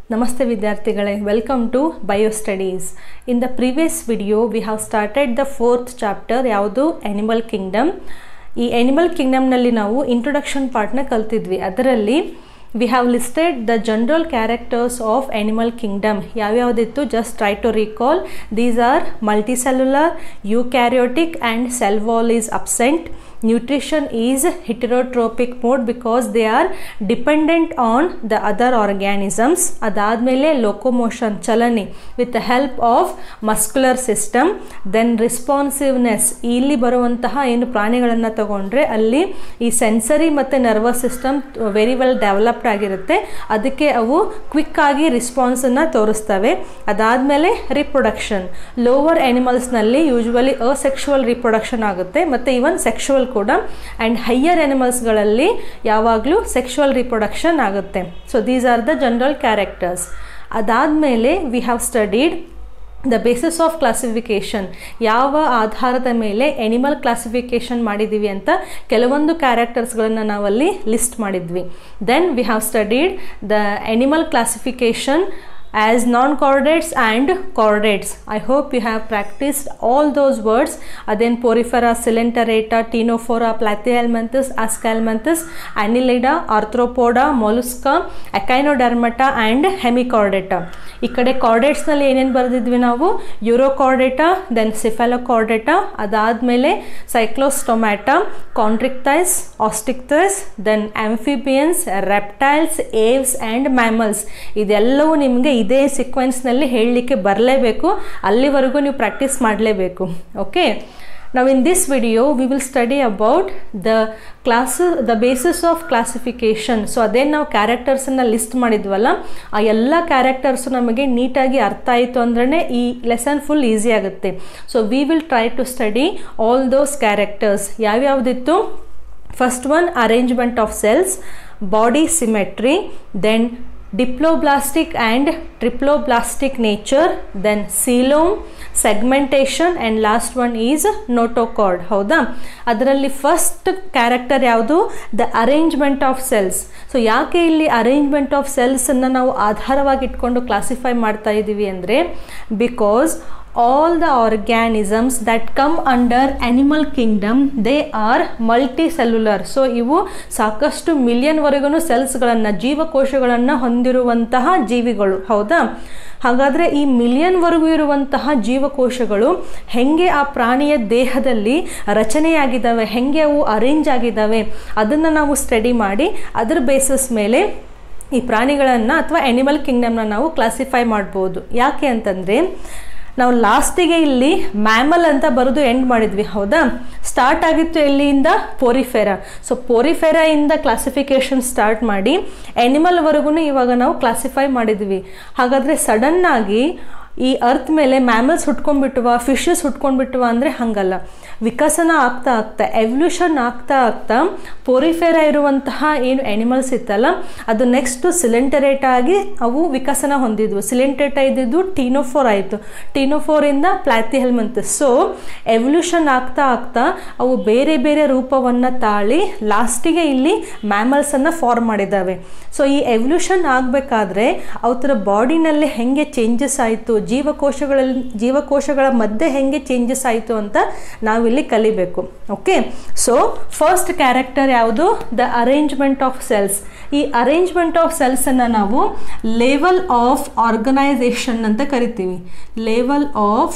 Namaste ವಿದ್ಯಾರ್ಥಿಗಳೇ welcome to bio studies in the previous video we have started the fourth chapter ಯಾವುದು animal kingdom ಈ animal ಕಿಂಗ್ಡಮ್ನಲ್ಲಿ ನಾವು introduction ಪಾರ್ಟ್ನ ಕಲ್ತಿದ್ವಿ ಅದರಲ್ಲಿ we have listed the general characters of animal kingdom ಯಾವ್ಯಾವುದಿತ್ತು just try to recall these are multicellular eukaryotic and cell wall is absent nutrition is heterotropic mode because they are dependent on the other organisms ಅದಾದಮೇಲೆ locomotion ಚಲನೆ with the help of muscular system then responsiveness ಇಲ್ಲಿ ಬರುವಂತಹ ಏನು ಪ್ರಾಣಿಗಳನ್ನು ತಗೊಂಡ್ರೆ ಅಲ್ಲಿ ಈ sensory ಮತ್ತು nervous system very well developed ಆಗಿರುತ್ತೆ ಅದಕ್ಕೆ ಅವು ಕ್ವಿಕ್ ಆಗಿ ರಿಸ್ಪಾನ್ಸನ್ನು ತೋರಿಸ್ತವೆ ಅದಾದಮೇಲೆ ರಿಪ್ರೊಡಕ್ಷನ್ ಲೋವರ್ ಆ್ಯನಿಮಲ್ಸ್ನಲ್ಲಿ ಯೂಶ್ವಲಿ ಅಸೆಕ್ಷುವಲ್ ರಿಪ್ರೊಡಕ್ಷನ್ ಆಗುತ್ತೆ ಮತ್ತು ಈವನ್ ಸೆಕ್ಷುವಲ್ ಕೂಡ ಆ್ಯಂಡ್ ಹೈಯರ್ ಎನಿಮಲ್ಸ್ಗಳಲ್ಲಿ ಯಾವಾಗಲೂ ಸೆಕ್ಷುವಲ್ ರಿಪ್ರೊಡಕ್ಷನ್ ಆಗುತ್ತೆ so these are the general characters ಅದಾದಮೇಲೆ we have studied the basis of classification ಯಾವ ಆಧಾರದ ಮೇಲೆ ಎನಿಮಲ್ ಕ್ಲಾಸಿಫಿಕೇಷನ್ ಮಾಡಿದ್ದೀವಿ ಅಂತ ಕೆಲವೊಂದು ಕ್ಯಾರೆಕ್ಟರ್ಸ್ಗಳನ್ನು ನಾವಲ್ಲಿ ಲಿಸ್ಟ್ ಮಾಡಿದ್ವಿ then we have studied the animal classification as non-chordates and chordates. I hope you have practiced all those words. Then Porifera, Coelenterata, Ctenophora, Platyhelminthes, Aschelminthes, Annelida, Arthropoda, Mollusca, Echinodermata and Hemichordata. ಈ ಕಡೆ ಕಾರ್ಡೇಟ್ಸ್ನಲ್ಲಿ ಏನೇನು ಬರೆದಿದ್ವಿ ನಾವು ಯುರೋಕಾರ್ಡೇಟಾ then cephalochordata ಅದಾದಮೇಲೆ cyclostomata chondrichthyes osteichthyes then amphibians reptiles aves and mammals ಇದೆಲ್ಲವೂ ನಿಮಗೆ ಇದೇ ಸಿಕ್ವೆನ್ಸ್ನಲ್ಲಿ ಹೇಳಲಿಕ್ಕೆ ಬರಲೇಬೇಕು ಅಲ್ಲಿವರೆಗೂ ನೀವು ಪ್ರಾಕ್ಟೀಸ್ ಮಾಡಲೇಬೇಕು ಓಕೆ ನಾವು in this video we will study about the class the basis of classification so ಅದೇನು ನಾವು ಕ್ಯಾರೆಕ್ಟರ್ಸನ್ನು ಲಿಸ್ಟ್ ಮಾಡಿದ್ವಲ್ಲ ಆ ಎಲ್ಲ ಕ್ಯಾರೆಕ್ಟರ್ಸು ನಮಗೆ ನೀಟಾಗಿ ಅರ್ಥ ಆಯಿತು ಅಂದ್ರೆ ಈ ಲೆಸನ್ ಫುಲ್ ಈಸಿ ಆಗುತ್ತೆ so we will try to study all those characters ಯಾವ್ಯಾವುದಿತ್ತು first one arrangement of cells body symmetry then diploblastic and triploblastic nature then coelom segmentation and last one is notochord ಹೌದಾ ಅದರಲ್ಲಿ first character ಯಾವುದು the arrangement of cells so ಯಾಕೆ ಇಲ್ಲಿ arrangement of ಸೆಲ್ಸನ್ನು ನಾವು ಆಧಾರವಾಗಿ ಇಟ್ಕೊಂಡು ಕ್ಲಾಸಿಫೈ ಮಾಡ್ತಾ ಇದ್ದೀವಿ ಅಂದರೆ because all the organisms that come under animal kingdom they are multicellular so ಇವು ಸಾಕಷ್ಟು ಮಿಲಿಯನ್ವರೆಗೂ ಸೆಲ್ಸ್ಗಳನ್ನು ಜೀವಕೋಶಗಳನ್ನು ಹೊಂದಿರುವಂತಹ ಜೀವಿಗಳು ಹೌದಾ ಹಾಗಾದರೆ ಈ ಮಿಲಿಯನ್ವರೆಗೂ ಇರುವಂತಹ ಜೀವಕೋಶಗಳು ಹೆಂಗೆ ಆ ಪ್ರಾಣಿಯ ದೇಹದಲ್ಲಿ ರಚನೆಯಾಗಿದ್ದಾವೆ ಹೆಂಗೆ ಅವು ಅರೇಂಜ್ ಆಗಿದ್ದಾವೆ ಅದನ್ನು ನಾವು ಸ್ಟಡಿ ಮಾಡಿ ಅದರ ಬೇಸಿಸ್ ಮೇಲೆ ಈ ಪ್ರಾಣಿಗಳನ್ನು ಅಥವಾ ಎನಿಮಲ್ ಕಿಂಗ್ಡಮ್ನ ನಾವು ಕ್ಲಾಸಿಫೈ ಮಾಡ್ಬೋದು ಯಾಕೆ ಅಂತಂದರೆ ನಾವು ಲಾಸ್ಟಿಗೆ ಇಲ್ಲಿ ಮ್ಯಾಮಲ್ ಅಂತ ಬರೆದು ಎಂಡ್ ಮಾಡಿದ್ವಿ ಹೌದಾ ಸ್ಟಾರ್ಟ್ ಆಗಿತ್ತು ಎಲ್ಲಿಂದ ಪೋರಿಫೆರಾ ಸೊ ಪೋರಿಫೆರಾ ಇಂದ ಕ್ಲಾಸಿಫಿಕೇಶನ್ ಸ್ಟಾರ್ಟ್ ಮಾಡಿ ಎನಿಮಲ್ವರೆಗೂ ಇವಾಗ ನಾವು ಕ್ಲಾಸಿಫೈ ಮಾಡಿದ್ವಿ ಹಾಗಾದರೆ ಸಡನ್ನಾಗಿ ಈ ಅರ್ತ್ ಮೇಲೆ ಮ್ಯಾಮಲ್ಸ್ ಹುಟ್ಕೊಂಡ್ಬಿಟ್ಟುವ ಫಿಶಸ್ ಹುಟ್ಕೊಂಡ್ಬಿಟ್ಟುವ ಅಂದರೆ ಹಾಗಲ್ಲ ವಿಕಸನ ಆಗ್ತಾ ಆಗ್ತಾ ಎವ್ಲ್ಯೂಷನ್ ಆಗ್ತಾ ಆಗ್ತಾ ಪೋರಿಫೆರಾ ಇರುವಂತಹ ಏನು ಎನಿಮಲ್ಸ್ ಇತ್ತಲ್ಲ ಅದು ನೆಕ್ಸ್ಟ್ ಸಿಲೆಂಟರೇಟ್ ಆಗಿ ಅವು ವಿಕಸನ ಹೊಂದಿದ್ವು ಸಿಲೆಂಟರೇಟ ಇದ್ದಿದ್ದು ಟೀನೋಫೋರ್ ಆಯಿತು ಟೀನೋಫೋರಿಂದ ಪ್ಲಾತಿಹೆಲ್ಮಂತ್ ಸೊ ಎವ್ಲ್ಯೂಷನ್ ಆಗ್ತಾ ಆಗ್ತಾ ಅವು ಬೇರೆ ಬೇರೆ ರೂಪವನ್ನು ತಾಳಿ ಲಾಸ್ಟಿಗೆ ಇಲ್ಲಿ ಮ್ಯಾಮಲ್ಸನ್ನು ಫಾರ್ಮ್ ಮಾಡಿದ್ದಾವೆ ಸೊ ಈ ಎವ್ಲ್ಯೂಷನ್ ಆಗಬೇಕಾದ್ರೆ ಅವರ ಬಾಡಿನಲ್ಲಿ ಹೆಂಗೆ ಚೇಂಜಸ್ ಆಯಿತು ಜೀವಕೋಶಗಳಲ್ಲಿ ಜೀವಕೋಶಗಳ ಮಧ್ಯೆ ಹೆಂಗೆ ಚೇಂಜಸ್ ಆಯಿತು ಅಂತ ನಾವಿಲ್ಲಿ ಕಲಿಬೇಕು ಓಕೆ ಸೊ ಫಸ್ಟ್ ಕ್ಯಾರೆಕ್ಟರ್ ಯಾವುದು ದ ಅರೇಂಜ್ಮೆಂಟ್ ಆಫ್ ಸೆಲ್ಸ್ ಈ ಅರೇಂಜ್ಮೆಂಟ್ ಆಫ್ ಸೆಲ್ಸನ್ನು ನಾವು ಲೆವೆಲ್ ಆಫ್ ಆರ್ಗನೈಸೇಷನ್ ಅಂತ ಕರಿತೀವಿ level of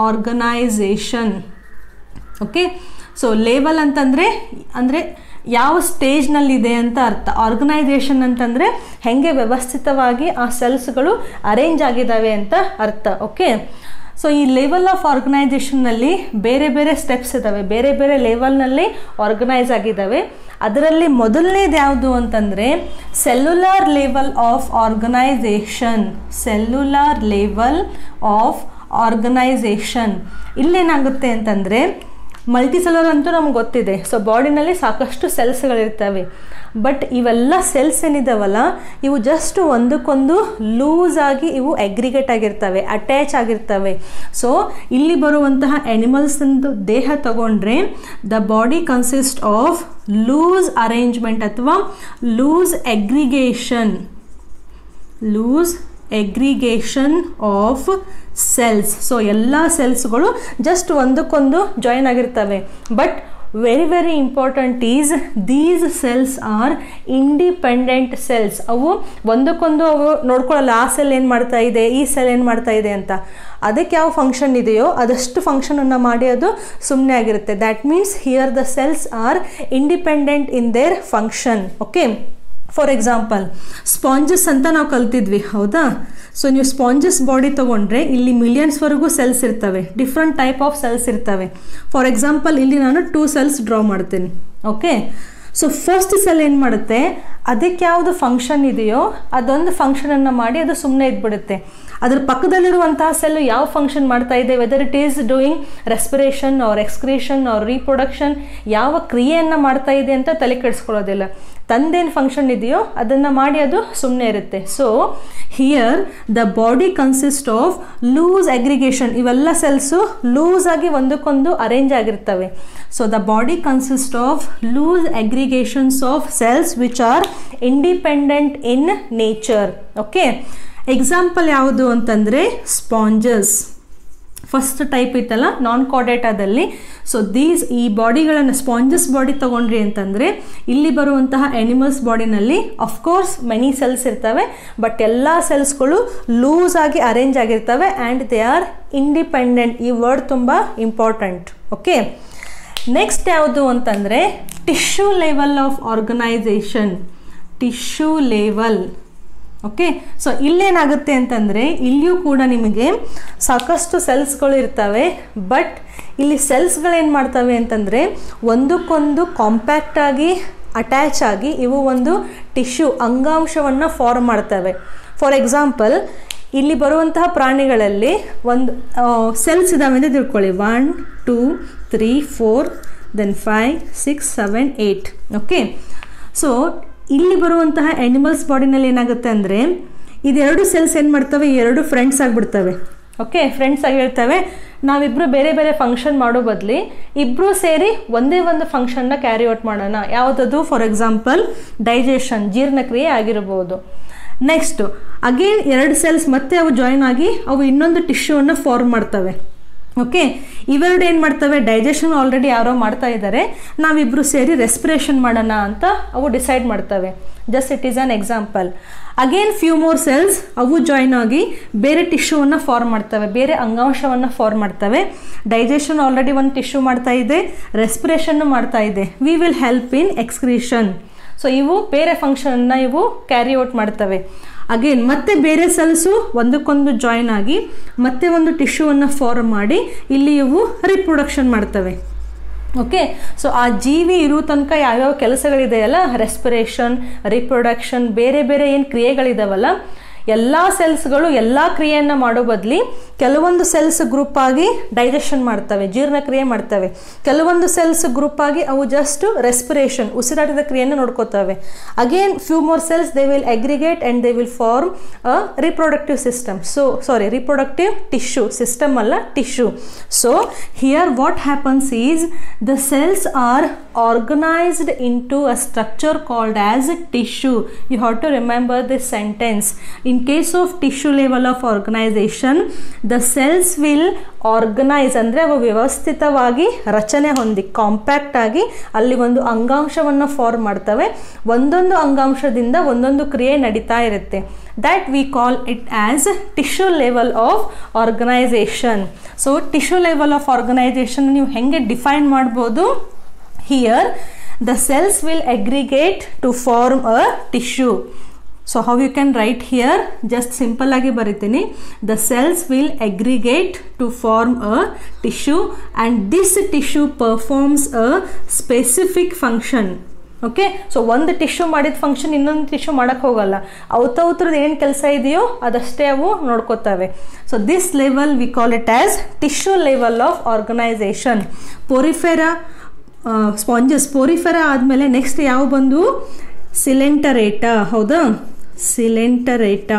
organisation okay so level ಅಂತಂದರೆ ಅಂದರೆ ಯಾವ ಸ್ಟೇಜ್ನಲ್ಲಿದೆ ಅಂತ ಅರ್ಥ ಆರ್ಗನೈಸೇಷನ್ ಅಂತಂದರೆ ಹೆಂಗೆ ವ್ಯವಸ್ಥಿತವಾಗಿ ಆ ಸೆಲ್ಸ್ಗಳು ಅರೇಂಜ್ ಆಗಿದ್ದಾವೆ ಅಂತ ಅರ್ಥ ಓಕೆ ಸೊ ಈ ಲೆವೆಲ್ ಆಫ್ ಆರ್ಗನೈಸೇಷನ್ನಲ್ಲಿ ಬೇರೆ ಬೇರೆ ಸ್ಟೆಪ್ಸ್ ಇದ್ದಾವೆ ಬೇರೆ ಬೇರೆ ಲೆವೆಲ್ನಲ್ಲಿ ಆರ್ಗನೈಸ್ ಆಗಿದ್ದಾವೆ ಅದರಲ್ಲಿ ಮೊದಲನೇದು ಯಾವುದು ಅಂತಂದರೆ cellular level of organisation cellular level of organisation ಇಲ್ಲೇನಾಗುತ್ತೆ ಅಂತಂದರೆ ಮಲ್ಟಿಸೆಲರ್ ಅಂತೂ ನಮ್ಗೆ ಗೊತ್ತಿದೆ ಸೊ ಬಾಡಿನಲ್ಲಿ ಸಾಕಷ್ಟು ಸೆಲ್ಸ್ಗಳಿರ್ತವೆ ಬಟ್ ಇವೆಲ್ಲ ಸೆಲ್ಸ್ ಏನಿದಾವಲ್ಲ ಇವು ಜಸ್ಟ್ ಒಂದಕ್ಕೊಂದು ಲೂಸ್ ಆಗಿ ಇವು ಅಗ್ರಿಗೇಟ್ ಆಗಿರ್ತವೆ ಅಟ್ಯಾಚ್ ಆಗಿರ್ತವೆ ಸೊ ಇಲ್ಲಿ ಬರುವಂತಹ ಎನಿಮಲ್ಸಂದು ದೇಹ ತಗೊಂಡ್ರೆ the body consist of loose arrangement ಅಥವಾ loose aggregation loose aggregation of cells so ಎಲ್ಲ ಸೆಲ್ಸ್ಗಳು ಜಸ್ಟ್ ಒಂದಕ್ಕೊಂದು ಜಾಯಿನ್ ಆಗಿರ್ತವೆ but very very important is these cells are independent cells ಅವು ಒಂದಕ್ಕೊಂದು ಅವು ನೋಡ್ಕೊಳ್ಳಲ್ಲ ಆ ಸೆಲ್ ಏನು ಮಾಡ್ತಾ ಇದೆ ಈ ಸೆಲ್ ಏನು ಮಾಡ್ತಾ ಇದೆ ಅಂತ ಅದಕ್ಕೆ ಯಾವ ಫಂಕ್ಷನ್ ಇದೆಯೋ ಅದಷ್ಟು ಫಂಕ್ಷನನ್ನು ಮಾಡಿ ಅದು ಸುಮ್ಮನೆ ಆಗಿರುತ್ತೆ that means here the cells are independent in their function okay for example sponges ಅಂತ ನಾವು ಕಲ್ತಿದ್ವಿ ಹೌದಾ ಸೊ ನೀವು ಸ್ಪಾಂಜಸ್ ಬಾಡಿ ತೊಗೊಂಡ್ರೆ ಇಲ್ಲಿ ಮಿಲಿಯನ್ಸ್ವರೆಗೂ ಸೆಲ್ಸ್ ಇರ್ತವೆ ಡಿಫ್ರೆಂಟ್ ಟೈಪ್ ಆಫ್ ಸೆಲ್ಸ್ ಇರ್ತವೆ ಫಾರ್ ಎಕ್ಸಾಂಪಲ್ ಇಲ್ಲಿ ನಾನು ಟೂ ಸೆಲ್ಸ್ ಡ್ರಾ ಮಾಡ್ತೀನಿ ಓಕೆ ಸೊ ಫಸ್ಟ್ ಸೆಲ್ ಏನು ಮಾಡುತ್ತೆ ಅದಕ್ಕೆ ಯಾವುದು ಫಂಕ್ಷನ್ ಇದೆಯೋ ಅದೊಂದು ಫಂಕ್ಷನನ್ನು ಮಾಡಿ ಅದು ಸುಮ್ಮನೆ ಇದ್ಬಿಡುತ್ತೆ ಅದ್ರ ಪಕ್ಕದಲ್ಲಿರುವಂತಹ ಸೆಲ್ ಯಾವ ಫಂಕ್ಷನ್ ಮಾಡ್ತಾ ಇದೆ whether it is doing respiration or excretion or reproduction ಯಾವ ಕ್ರಿಯೆಯನ್ನು ಮಾಡ್ತಾ ಇದೆ ಅಂತ ತಲೆ ಕೆಡಿಸ್ಕೊಳ್ಳೋದಿಲ್ಲ ತಂದೇನು ಫಂಕ್ಷನ್ ಇದೆಯೋ ಅದನ್ನು ಮಾಡಿ ಅದು ಸುಮ್ಮನೆ ಇರುತ್ತೆ so here the body consist of loose aggregation ಇವೆಲ್ಲ ಸೆಲ್ಸು ಲೂಸ್ ಆಗಿ ಒಂದಕ್ಕೊಂದು ಅರೇಂಜ್ ಆಗಿರ್ತವೆ so the body consist of loose aggregations of cells which are independent in nature okay example ಯಾವುದು ಅಂತಂದರೆ ಸ್ಪಾಂಜಸ್ ಫಸ್ಟ್ ಟೈಪ್ ಇತ್ತಲ್ಲ ನಾನ್ ಕಾರ್ಡೇಟಾದಲ್ಲಿ ಸೊ ದೀಸ್ ಈ ಬಾಡಿಗಳನ್ನು sponges body ತೊಗೊಂಡ್ರಿ ಅಂತಂದರೆ ಇಲ್ಲಿ ಬರುವಂತಹ ಎನಿಮಲ್ಸ್ ಬಾಡಿನಲ್ಲಿ ಅಫ್ಕೋರ್ಸ್ ಮೆನಿ ಸೆಲ್ಸ್ ಇರ್ತವೆ ಬಟ್ ಎಲ್ಲ ಸೆಲ್ಸ್ಗಳು ಲೂಸ್ ಆಗಿ ಅರೇಂಜ್ ಆಗಿರ್ತವೆ ಆ್ಯಂಡ್ ದೇ ಆರ್ ಇಂಡಿಪೆಂಡೆಂಟ್ ಈ ವರ್ಡ್ ತುಂಬ ಇಂಪಾರ್ಟೆಂಟ್ ಓಕೆ ನೆಕ್ಸ್ಟ್ ಯಾವುದು ಅಂತಂದರೆ tissue level of organisation tissue level okay so ಇಲ್ಲೇನಾಗುತ್ತೆ ಅಂತಂದರೆ ಇಲ್ಲಿಯೂ ಕೂಡ ನಿಮಗೆ ಸಾಕಷ್ಟು ಸೆಲ್ಸ್ಗಳು ಇರ್ತವೆ ಬಟ್ ಇಲ್ಲಿ ಸೆಲ್ಸ್ಗಳೇನು ಮಾಡ್ತವೆ ಅಂತಂದರೆ ಒಂದಕ್ಕೊಂದು ಕಾಂಪ್ಯಾಕ್ಟಾಗಿ ಅಟ್ಯಾಚ್ ಆಗಿ ಇವು ಒಂದು ಟಿಶ್ಯೂ ಅಂಗಾಂಶವನ್ನು ಫಾರ್ಮ್ ಮಾಡ್ತವೆ ಫಾರ್ ಎಕ್ಸಾಂಪಲ್ ಇಲ್ಲಿ ಬರುವಂತಹ ಪ್ರಾಣಿಗಳಲ್ಲಿ ಒಂದು ಸೆಲ್ಸ್ ಇದಾವೆ ಅಂತ ತಿಳ್ಕೊಳ್ಳಿ one two three four then five six seven eight okay so ಇಲ್ಲಿ ಬರುವಂತಹ ಆ್ಯನಿಮಲ್ಸ್ ಬಾಡಿನಲ್ಲಿ ಏನಾಗುತ್ತೆ ಅಂದರೆ ಇದೆರಡು ಸೆಲ್ಸ್ ಏನು ಮಾಡ್ತವೆ ಎರಡು ಫ್ರೆಂಡ್ಸ್ ಆಗಿಬಿಡ್ತವೆ ಓಕೆ ಫ್ರೆಂಡ್ಸ್ ಆಗಿ ಹೇಳ್ತವೆ ನಾವಿಬ್ಬರು ಬೇರೆ ಬೇರೆ ಫಂಕ್ಷನ್ ಮಾಡೋ ಬದಲಿ ಇಬ್ಬರು ಸೇರಿ ಒಂದೇ ಒಂದು ಫಂಕ್ಷನ್ನ ಕ್ಯಾರಿ ಔಟ್ ಮಾಡೋಣ ಯಾವುದದು ಫಾರ್ ಎಕ್ಸಾಂಪಲ್ ಡೈಜೆಷನ್ ಜೀರ್ಣಕ್ರಿಯೆ ಆಗಿರ್ಬೋದು ನೆಕ್ಸ್ಟು ಅಗೇನ್ ಎರಡು ಸೆಲ್ಸ್ ಮತ್ತೆ ಅವು ಜಾಯಿನ್ ಆಗಿ ಅವು ಇನ್ನೊಂದು ಟಿಶ್ಯೂವನ್ನು ಫಾರ್ಮ್ ಮಾಡ್ತವೆ ಓಕೆ ಇವೆರಡು ಏನು ಮಾಡ್ತವೆ ಡೈಜೆಷನ್ ಆಲ್ರೆಡಿ ಯಾರೋ ಮಾಡ್ತಾ ಇದ್ದಾರೆ ನಾವಿಬ್ಬರು ಸೇರಿ ರೆಸ್ಪಿರೇಷನ್ ಮಾಡೋಣ ಅಂತ ಅವು ಡಿಸೈಡ್ ಮಾಡ್ತವೆ just it is an example again few more cells ಅವು ಜಾಯಿನ್ ಆಗಿ ಬೇರೆ ಟಿಶ್ಯೂವನ್ನು ಫಾರ್ಮ್ ಮಾಡ್ತವೆ ಬೇರೆ ಅಂಗಾಂಶವನ್ನು ಫಾರ್ಮ್ ಮಾಡ್ತವೆ ಡೈಜೆಷನ್ ಆಲ್ರೆಡಿ ಒಂದು ಟಿಶ್ಯೂ ಮಾಡ್ತಾ ಇದೆ ರೆಸ್ಪಿರೇಷನ್ನು ಮಾಡ್ತಾ ಇದೆ we will help in excretion so ಇವು ಬೇರೆ ಫಂಕ್ಷನನ್ನು ಇವು ಕ್ಯಾರಿ ಔಟ್ ಮಾಡ್ತವೆ ಅಗೇನ್ ಮತ್ತೆ ಬೇರೆ ಸೆಲ್ಸು ಒಂದಕ್ಕೊಂದು ಜಾಯಿನ್ ಆಗಿ ಮತ್ತೆ ಒಂದು ಟಿಶ್ಯೂವನ್ನು ಫಾರ್ಮ್ ಮಾಡಿ ಇಲ್ಲಿ ಇವು ರಿಪ್ರೊಡಕ್ಷನ್ ಮಾಡ್ತವೆ ಓಕೆ ಸೊ ಆ ಜೀವಿ ಇರೋ ತನಕ ಯಾವ್ಯಾವ ಕೆಲಸಗಳಿದೆಯಲ್ಲ ರೆಸ್ಪಿರೇಷನ್ ರಿಪ್ರೊಡಕ್ಷನ್ ಬೇರೆ ಬೇರೆ ಏನು ಕ್ರಿಯೆಗಳಿದಾವಲ್ಲ ಎಲ್ಲ ಸೆಲ್ಸ್ಗಳು ಎಲ್ಲ ಕ್ರಿಯೆಯನ್ನು ಮಾಡೋ ಬದಲಿ ಕೆಲವೊಂದು ಸೆಲ್ಸ್ ಗ್ರೂಪ್ ಆಗಿ ಡೈಜೆಷನ್ ಮಾಡ್ತವೆ ಜೀರ್ಣಕ್ರಿಯೆ ಮಾಡ್ತವೆ ಕೆಲವೊಂದು ಸೆಲ್ಸ್ ಗ್ರೂಪ್ ಆಗಿ ಅವು ಜಸ್ಟ್ ರೆಸ್ಪಿರೇಷನ್ ಉಸಿರಾಟದ ಕ್ರಿಯೆಯನ್ನು ನೋಡ್ಕೋತವೆ again few more cells they will aggregate and they will form a reproductive system so sorry reproductive tissue system ಅಲ್ಲ tissue so here what happens is the cells are organized into a structure called as tissue you have to remember this sentence in case of tissue level of organization the cells will organise ಅಂದರೆ ಅವು ವ್ಯವಸ್ಥಿತವಾಗಿ ರಚನೆ ಹೊಂದಿ compact ಆಗಿ ಅಲ್ಲಿ ಒಂದು ಅಂಗಾಂಶವನ್ನು form ಮಾಡ್ತವೆ ಒಂದೊಂದು ಅಂಗಾಂಶದಿಂದ ಒಂದೊಂದು ಕ್ರಿಯೆ ನಡೀತಾ ಇರುತ್ತೆ that we call it as tissue level of organisation so tissue level of organisation ನೀವು ಹೆಂಗೆ ಡಿಫೈನ್ ಮಾಡ್ಬೋದು here the cells will aggregate to form a tissue so how you can write here just simple ಆಗಿ ಬರಿತೀನಿ the cells will aggregate to form a tissue and this tissue performs a specific function okay so ಒಂದು tissue ಮಾಡಿದ function ಇನ್ನೊಂದು tissue ಮಾಡೋಕ್ಕೆ ಹೋಗಲ್ಲ ಅವತ್ತವ್ರದ್ದು ಏನು ಕೆಲಸ ಇದೆಯೋ ಅದಷ್ಟೇ ಅವು ನೋಡ್ಕೋತವೆ so this level we call it as tissue level of organisation Porifera sponges Porifera ಆದಮೇಲೆ ನೆಕ್ಸ್ಟ್ ಯಾವ ಬಂದು ಸಿಲೆಂಟರೇಟಾ ಹೌದಾ ಸಿಲೆಂಟರೇಟಾ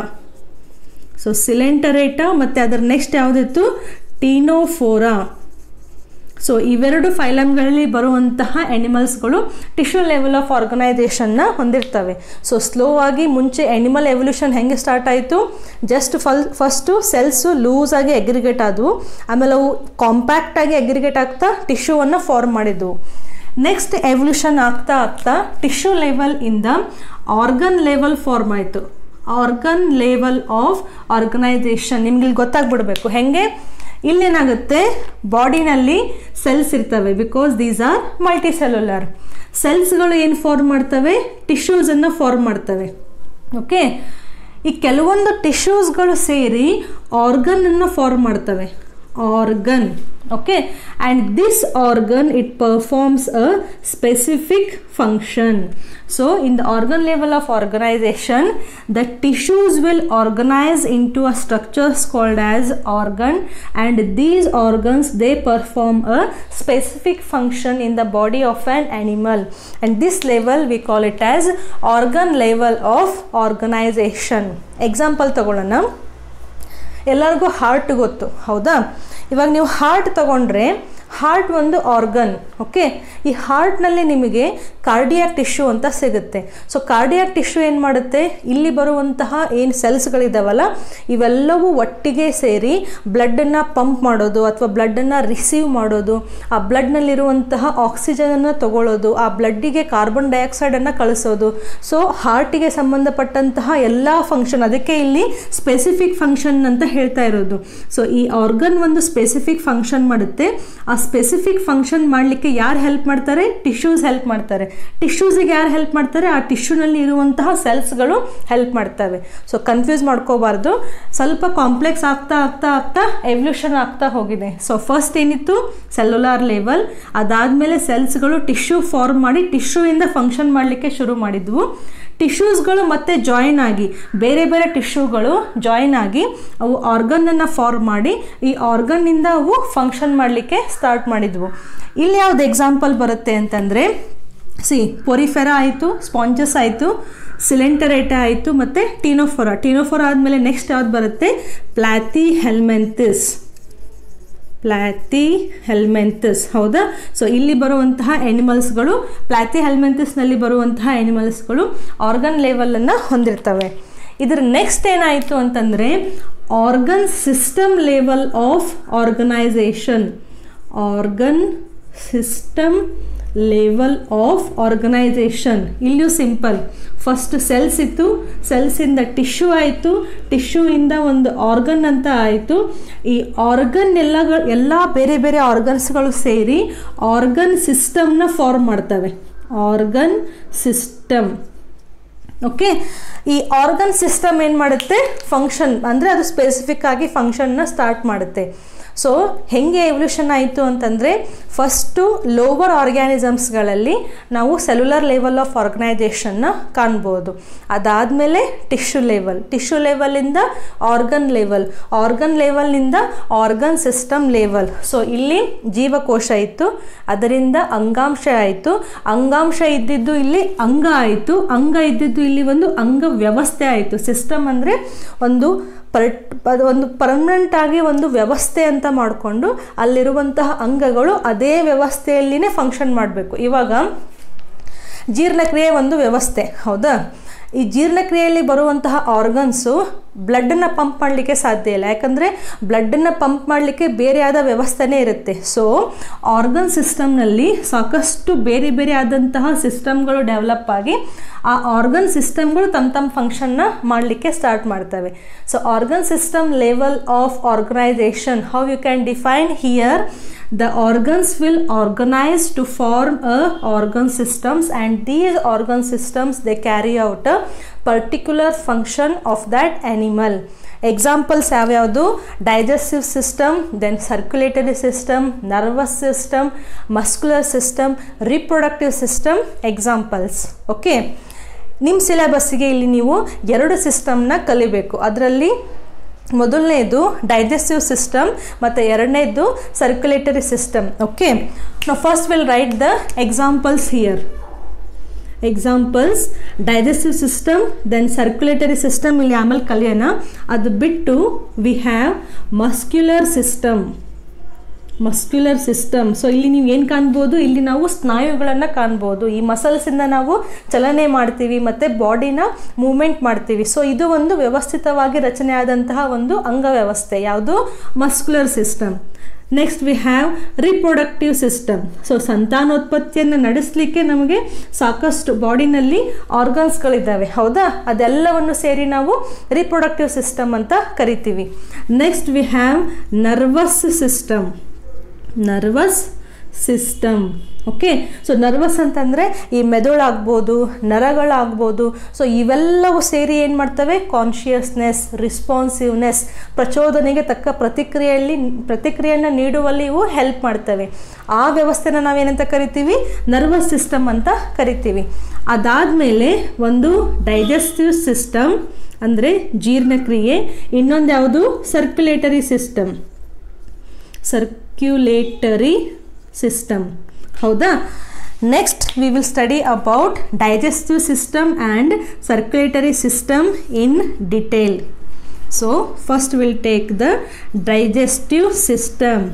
ಸೊ ಸಿಲೆಂಟರೇಟಾ ಮತ್ತು ಅದರ ನೆಕ್ಸ್ಟ್ ಯಾವುದಿತ್ತು ಟೀನೋಫೋರಾ ಸೊ ಇವೆರಡು ಫೈಲಮ್ಗಳಲ್ಲಿ ಬರುವಂತಹ ಎನಿಮಲ್ಸ್ಗಳು ಟಿಶ್ಯೂ ಲೆವೆಲ್ ಆಫ್ ಆರ್ಗನೈಸೇಷನ್ನ ಹೊಂದಿರ್ತವೆ ಸೊ ಸ್ಲೋ ಆಗಿ ಮುಂಚೆ ಎನಿಮಲ್ ಎವಲ್ಯೂಷನ್ ಹೆಂಗೆ ಸ್ಟಾರ್ಟ್ ಆಯಿತು ಜಸ್ಟ್ ಫಲ್ ಫಸ್ಟು ಸೆಲ್ಸು ಲೂಸ್ ಆಗಿ ಅಗ್ರಿಗೇಟ್ ಆದವು ಆಮೇಲೆ ಅವು ಕಾಂಪ್ಯಾಕ್ಟ್ ಆಗಿ ಅಗ್ರಿಗೇಟ್ ಆಗ್ತಾ ಟಿಶ್ಯೂವನ್ನು ಫಾರ್ಮ್ ಮಾಡಿದ್ವು ನೆಕ್ಸ್ಟ್ ಎವಲ್ಯೂಷನ್ ಆಗ್ತಾ ಆಗ್ತಾ ಟಿಶ್ಯೂ ಲೆವೆಲ್ ಇಂದ ಆರ್ಗನ್ ಲೆವೆಲ್ ಫಾರ್ಮ್ ಆಯಿತು ಆರ್ಗನ್ ಲೆವೆಲ್ ಆಫ್ ಆರ್ಗನೈಸೇಷನ್ ನಿಮ್ಗೆ ಇಲ್ಲಿ ಗೊತ್ತಾಗ್ಬಿಡ್ಬೇಕು ಹೆಂಗೆ ಇಲ್ಲೇನಾಗುತ್ತೆ ಬಾಡಿನಲ್ಲಿ ಸೆಲ್ಸ್ ಇರ್ತವೆ because these are multicellular ಸೆಲ್ಸ್ಗಳು ಏನು ಫಾರ್ಮ್ ಮಾಡ್ತವೆ ಟಿಶ್ಯೂಸನ್ನು ಫಾರ್ಮ್ ಮಾಡ್ತವೆ ಓಕೆ ಈ ಕೆಲವೊಂದು ಟಿಶ್ಯೂಸ್ಗಳು ಸೇರಿ ಆರ್ಗನನ್ನು ಫಾರ್ಮ್ ಮಾಡ್ತವೆ organ okay and this organ it performs a specific function so in the organ level of organization the tissues will organize into a structures called as organ and these organs they perform a specific function in the body of an animal and this level we call it as organ level of organization example ತಗೊಳ್ಳೋಣ ಎಲ್ಲರಿಗೂ heart ಗೊತ್ತು ಹೌದಾ ಇವಾಗ ನೀವು heart ತಗೊಂಡ್ರೆ heart ಒಂದು organ okay ಈ ಹಾರ್ಟ್ನಲ್ಲಿ ನಿಮಗೆ ಕಾರ್ಡಿಯಾಕ್ ಟಿಶ್ಯೂ ಅಂತ ಸಿಗುತ್ತೆ ಸೊ ಕಾರ್ಡಿಯಾಕ್ ಟಿಶ್ಯೂ ಏನು ಮಾಡುತ್ತೆ ಇಲ್ಲಿ ಬರುವಂತಹ ಏನು ಸೆಲ್ಸ್ಗಳಿದಾವಲ್ಲ ಇವೆಲ್ಲವೂ ಒಟ್ಟಿಗೆ ಸೇರಿ ಬ್ಲಡ್ಡನ್ನು ಪಂಪ್ ಮಾಡೋದು ಅಥವಾ ಬ್ಲಡ್ಡನ್ನು ರಿಸೀವ್ ಮಾಡೋದು ಆ ಬ್ಲಡ್ನಲ್ಲಿರುವಂತಹ ಆಕ್ಸಿಜನನ್ನು ತಗೊಳ್ಳೋದು ಆ ಬ್ಲಡ್ಡಿಗೆ ಕಾರ್ಬನ್ ಡೈಆಕ್ಸೈಡನ್ನು ಕಳಿಸೋದು ಸೊ ಹಾರ್ಟಿಗೆ ಸಂಬಂಧಪಟ್ಟಂತಹ ಎಲ್ಲ ಫಂಕ್ಷನ್ ಅದಕ್ಕೆ ಇಲ್ಲಿ ಸ್ಪೆಸಿಫಿಕ್ ಫಂಕ್ಷನ್ ಅಂತ ಹೇಳ್ತಾ ಇರೋದು ಸೊ ಈ ಆರ್ಗನ್ ಒಂದು ಸ್ಪೆಸಿಫಿಕ್ ಫಂಕ್ಷನ್ ಮಾಡುತ್ತೆ ಆ ಸ್ಪೆಸಿಫಿಕ್ ಫಂಕ್ಷನ್ ಮಾಡಲಿಕ್ಕೆ ಯಾರು ಹೆಲ್ಪ್ ಮಾಡ್ತಾರೆ ಟಿಶ್ಯೂಸ್ ಹೆಲ್ಪ್ ಮಾಡ್ತಾರೆ ಟಿಶ್ಯೂಸಿಗೆ ಯಾರು ಹೆಲ್ಪ್ ಮಾಡ್ತಾರೆ ಆ ಟಿಶ್ಯೂನಲ್ಲಿ ಇರುವಂತಹ ಸೆಲ್ಸ್ಗಳು ಹೆಲ್ಪ್ ಮಾಡ್ತವೆ ಸೊ ಕನ್ಫ್ಯೂಸ್ ಮಾಡ್ಕೋಬಾರ್ದು ಸ್ವಲ್ಪ ಕಾಂಪ್ಲೆಕ್ಸ್ ಆಗ್ತಾ ಆಗ್ತಾ ಆಗ್ತಾ ಎವ್ಲ್ಯೂಷನ್ ಆಗ್ತಾ ಹೋಗಿದೆ ಸೊ ಫಸ್ಟ್ ಏನಿತ್ತು ಸೆಲ್ಯುಲಾರ್ ಲೆವೆಲ್ ಅದಾದಮೇಲೆ ಸೆಲ್ಸ್ಗಳು ಟಿಶ್ಯೂ ಫಾರ್ಮ್ ಮಾಡಿ ಟಿಶ್ಯೂಯಿಂದ ಫಂಕ್ಷನ್ ಮಾಡಲಿಕ್ಕೆ ಶುರು ಮಾಡಿದ್ವು ಟಿಶ್ಯೂಸ್ಗಳು ಮತ್ತೆ ಜಾಯಿನ್ ಆಗಿ ಬೇರೆ ಬೇರೆ ಟಿಶ್ಯೂಗಳು ಜಾಯಿನ್ ಆಗಿ ಅವು ಆರ್ಗನನ್ನು ಫಾರ್ಮ್ ಮಾಡಿ ಈ ಆರ್ಗನ್ನಿಂದ ಅವು ಫಂಕ್ಷನ್ ಮಾಡಲಿಕ್ಕೆ ಸ್ಟಾರ್ಟ್ ಮಾಡಿದ್ವು ಇಲ್ಲಿ ಯಾವ್ದು ಎಕ್ಸಾಂಪಲ್ ಬರುತ್ತೆ ಅಂತಂದರೆ ಸಿ ಪೊರಿಫೆರಾ ಆಯಿತು ಸ್ಪಾಂಜಸ್ ಆಯಿತು ಸಿಲೆಂಟರೇಟಾ ಆಯಿತು ಮತ್ತು ಟೀನೋಫೊರಾ ಟೀನೋಫೊರಾ ಆದಮೇಲೆ ನೆಕ್ಸ್ಟ್ ಯಾವ್ದು ಬರುತ್ತೆ ಪ್ಲಾತಿ ಹೆಲ್ಮೆಂತಿಸ್ ಪ್ಲಾತಿ ಹೆಲ್ಮೆಂತಿಸ್ ಹೌದಾ ಸೊ ಇಲ್ಲಿ ಬರುವಂತಹ ಎನಿಮಲ್ಸ್ಗಳು ಪ್ಲಾತಿ ಹೆಲ್ಮೆಂತಿಸ್ನಲ್ಲಿ ಬರುವಂತಹ ಎನಿಮಲ್ಸ್ಗಳು ಆರ್ಗನ್ ಲೆವೆಲನ್ನು ಹೊಂದಿರ್ತವೆ ಇದರ ನೆಕ್ಸ್ಟ್ ಏನಾಯಿತು ಅಂತಂದರೆ organ system level of organisation organ system level of organisation ಇಲ್ಲಿಯೂ ಸಿಂಪಲ್ ಫಸ್ಟ್ ಸೆಲ್ಸ್ ಇತ್ತು ಸೆಲ್ಸಿಂದ ಟಿಶ್ಯೂ ಆಯಿತು ಟಿಶ್ಯೂಯಿಂದ ಒಂದು ಆರ್ಗನ್ ಅಂತ ಆಯಿತು ಈ ಆರ್ಗನ್ ಎಲ್ಲ ಎಲ್ಲ ಬೇರೆ ಬೇರೆ ಆರ್ಗನ್ಸ್ಗಳು ಸೇರಿ ಆರ್ಗನ್ ಸಿಸ್ಟಮ್ನ ಫಾರ್ಮ್ ಮಾಡ್ತವೆ ಆರ್ಗನ್ ಸಿಸ್ಟಮ್ ಓಕೆ ಈ ಆರ್ಗನ್ ಸಿಸ್ಟಮ್ ಏನು ಮಾಡುತ್ತೆ ಫಂಕ್ಷನ್ ಅಂದರೆ ಅದು ಸ್ಪೆಸಿಫಿಕ್ ಆಗಿ ಫಂಕ್ಷನ್ನ ಸ್ಟಾರ್ಟ್ ಮಾಡುತ್ತೆ ಸೊ ಹೆಂಗೆ ಎವಲ್ಯೂಷನ್ ಆಯಿತು ಅಂತಂದರೆ ಫಸ್ಟು ಲೋವರ್ ಆರ್ಗ್ಯಾನಿಸಮ್ಸ್ಗಳಲ್ಲಿ ನಾವು ಸೆಲ್ಯುಲರ್ ಲೆವೆಲ್ ಆಫ್ ಆರ್ಗನೈಸೇಷನ್ನ ಕಾಣ್ಬೋದು ಅದಾದಮೇಲೆ ಟಿಶ್ಯೂ ಲೆವೆಲ್ ಟಿಶ್ಯೂ ಲೆವೆಲಿಂದ ಆರ್ಗನ್ ಲೆವೆಲ್ ಆರ್ಗನ್ ಲೆವೆಲ್ನಿಂದ ಆರ್ಗನ್ ಸಿಸ್ಟಮ್ ಲೆವೆಲ್ ಸೊ ಇಲ್ಲಿ ಜೀವಕೋಶ ಇತ್ತು ಅದರಿಂದ ಅಂಗಾಂಶ ಆಯಿತು ಅಂಗಾಂಶ ಇದ್ದಿದ್ದು ಇಲ್ಲಿ ಅಂಗ ಆಯಿತು ಅಂಗ ಇದ್ದಿದ್ದು ಇಲ್ಲಿ ಒಂದು ಅಂಗ ವ್ಯವಸ್ಥೆ ಆಯಿತು ಸಿಸ್ಟಮ್ ಅಂದರೆ ಒಂದು ಪರ್ಟ್ ಅದು ಒಂದು ಪರ್ಮನೆಂಟ್ ಆಗಿ ಒಂದು ವ್ಯವಸ್ಥೆ ಅಂತ ಮಾಡಿಕೊಂಡು ಅಲ್ಲಿರುವಂತಹ ಅಂಗಗಳು ಅದೇ ವ್ಯವಸ್ಥೆಯಲ್ಲಿನೇ ಫಂಕ್ಷನ್ ಮಾಡಬೇಕು ಇವಾಗ ಜೀರ್ಣಕ್ರಿಯೆ ಒಂದು ವ್ಯವಸ್ಥೆ ಹೌದಾ ಈ ಜೀರ್ಣಕ್ರಿಯೆಯಲ್ಲಿ ಬರುವಂತಹ ಆರ್ಗನ್ಸು ಬ್ಲಡ್ಡನ್ನು ಪಂಪ್ ಮಾಡಲಿಕ್ಕೆ ಸಾಧ್ಯ ಇಲ್ಲ ಯಾಕಂದರೆ ಬ್ಲಡ್ಡನ್ನು ಪಂಪ್ ಮಾಡಲಿಕ್ಕೆ ಬೇರೆ ಆದ ವ್ಯವಸ್ಥೆನೇ ಇರುತ್ತೆ ಸೊ ಆರ್ಗನ್ ಸಿಸ್ಟಮ್ನಲ್ಲಿ ಸಾಕಷ್ಟು ಬೇರೆ ಬೇರೆ ಆದಂತಹ ಸಿಸ್ಟಮ್ಗಳು ಡೆವಲಪ್ ಆಗಿ ಆ ಆರ್ಗನ್ ಸಿಸ್ಟಮ್ಗಳು ತಮ್ಮ ತಮ್ಮ ಫಂಕ್ಷನ್ನ ಮಾಡಲಿಕ್ಕೆ ಸ್ಟಾರ್ಟ್ ಮಾಡ್ತವೆ so organ system level of organisation how you can define here the organs will organize to form a organ systems and these organ systems they carry out a particular function of that animal examples ಯಾವ್ಯಾವುದು digestive system then circulatory system nervous system muscular system reproductive system examples okay ನಿಮ್ಮ ಸಿಲೆಬಸ್ಸಿಗೆ ಇಲ್ಲಿ ನೀವು ಎರಡು ಸಿಸ್ಟಮ್ನ ಕಲಿಬೇಕು ಅದರಲ್ಲಿ ಮೊದಲನೇದು ಡೈಜೆಸ್ಟಿವ್ ಸಿಸ್ಟಮ್ ಮತ್ತು ಎರಡನೇದು ಸರ್ಕ್ಯುಲೇಟರಿ ಸಿಸ್ಟಮ್ ಓಕೆ ನಾವು first will write the examples here examples digestive system then circulatory system ಇಲ್ಲಿ ಆಮೇಲೆ ಕಲಿಯೋಣ ಅದು ಬಿಟ್ಟು we have muscular system muscular system so ಇಲ್ಲಿ ನೀವು ಏನು ಕಾಣ್ಬೋದು ಇಲ್ಲಿ ನಾವು ಸ್ನಾಯುಗಳನ್ನು ಕಾಣ್ಬೋದು ಈ ಮಸಲ್ಸಿಂದ ನಾವು ಚಲನೆ ಮಾಡ್ತೀವಿ ಮತ್ತು ಬಾಡಿನ ಮೂಮೆಂಟ್ ಮಾಡ್ತೀವಿ ಸೊ ಇದು ಒಂದು ವ್ಯವಸ್ಥಿತವಾಗಿ ರಚನೆ ಆದಂತಹ ಒಂದು ಅಂಗವ್ಯವಸ್ಥೆ ಯಾವುದು muscular system next we have reproductive system so ಸಂತಾನೋತ್ಪತ್ತಿಯನ್ನು ನಡೆಸಲಿಕ್ಕೆ ನಮಗೆ ಸಾಕಷ್ಟು ಬಾಡಿನಲ್ಲಿ ಆರ್ಗನ್ಸ್ಗಳಿದ್ದಾವೆ ಹೌದಾ ಅದೆಲ್ಲವನ್ನು ಸೇರಿ ನಾವು ರಿಪ್ರೊಡಕ್ಟಿವ್ ಸಿಸ್ಟಮ್ ಅಂತ ಕರಿತೀವಿ next we have nervous system nervous system okay so nervous ಅಂತಂದರೆ ಈ ಮೆದುಳಾಗ್ಬೋದು ನರಗಳಾಗ್ಬೋದು ಸೊ ಇವೆಲ್ಲವೂ ಸೇರಿ ಏನು ಮಾಡ್ತವೆ ಕಾನ್ಷಿಯಸ್ನೆಸ್ ರಿಸ್ಪಾನ್ಸಿವ್ನೆಸ್ ಪ್ರಚೋದನೆಗೆ ತಕ್ಕ ಪ್ರತಿಕ್ರಿಯೆಯಲ್ಲಿ ಪ್ರತಿಕ್ರಿಯೆಯನ್ನು ನೀಡುವಲ್ಲಿ ಇವು ಹೆಲ್ಪ್ ಮಾಡ್ತವೆ ಆ ವ್ಯವಸ್ಥೆನ ನಾವೇನಂತ ಕರಿತೀವಿ ನರ್ವಸ್ ಸಿಸ್ಟಮ್ ಅಂತ ಕರಿತೀವಿ ಅದಾದಮೇಲೆ ಒಂದು ಡೈಜೆಸ್ಟಿವ್ ಸಿಸ್ಟಮ್ ಅಂದರೆ ಜೀರ್ಣಕ್ರಿಯೆ ಇನ್ನೊಂದು ಯಾವುದು ಸರ್ಕ್ಯುಲೇಟರಿ ಸಿಸ್ಟಮ್ ಸರ್ಕ್ಯುಲೇಟರಿ ಸಿಸ್ಟಮ್ ಹೌದಾ next we will study about digestive system and circulatory system in detail so first will take the digestive system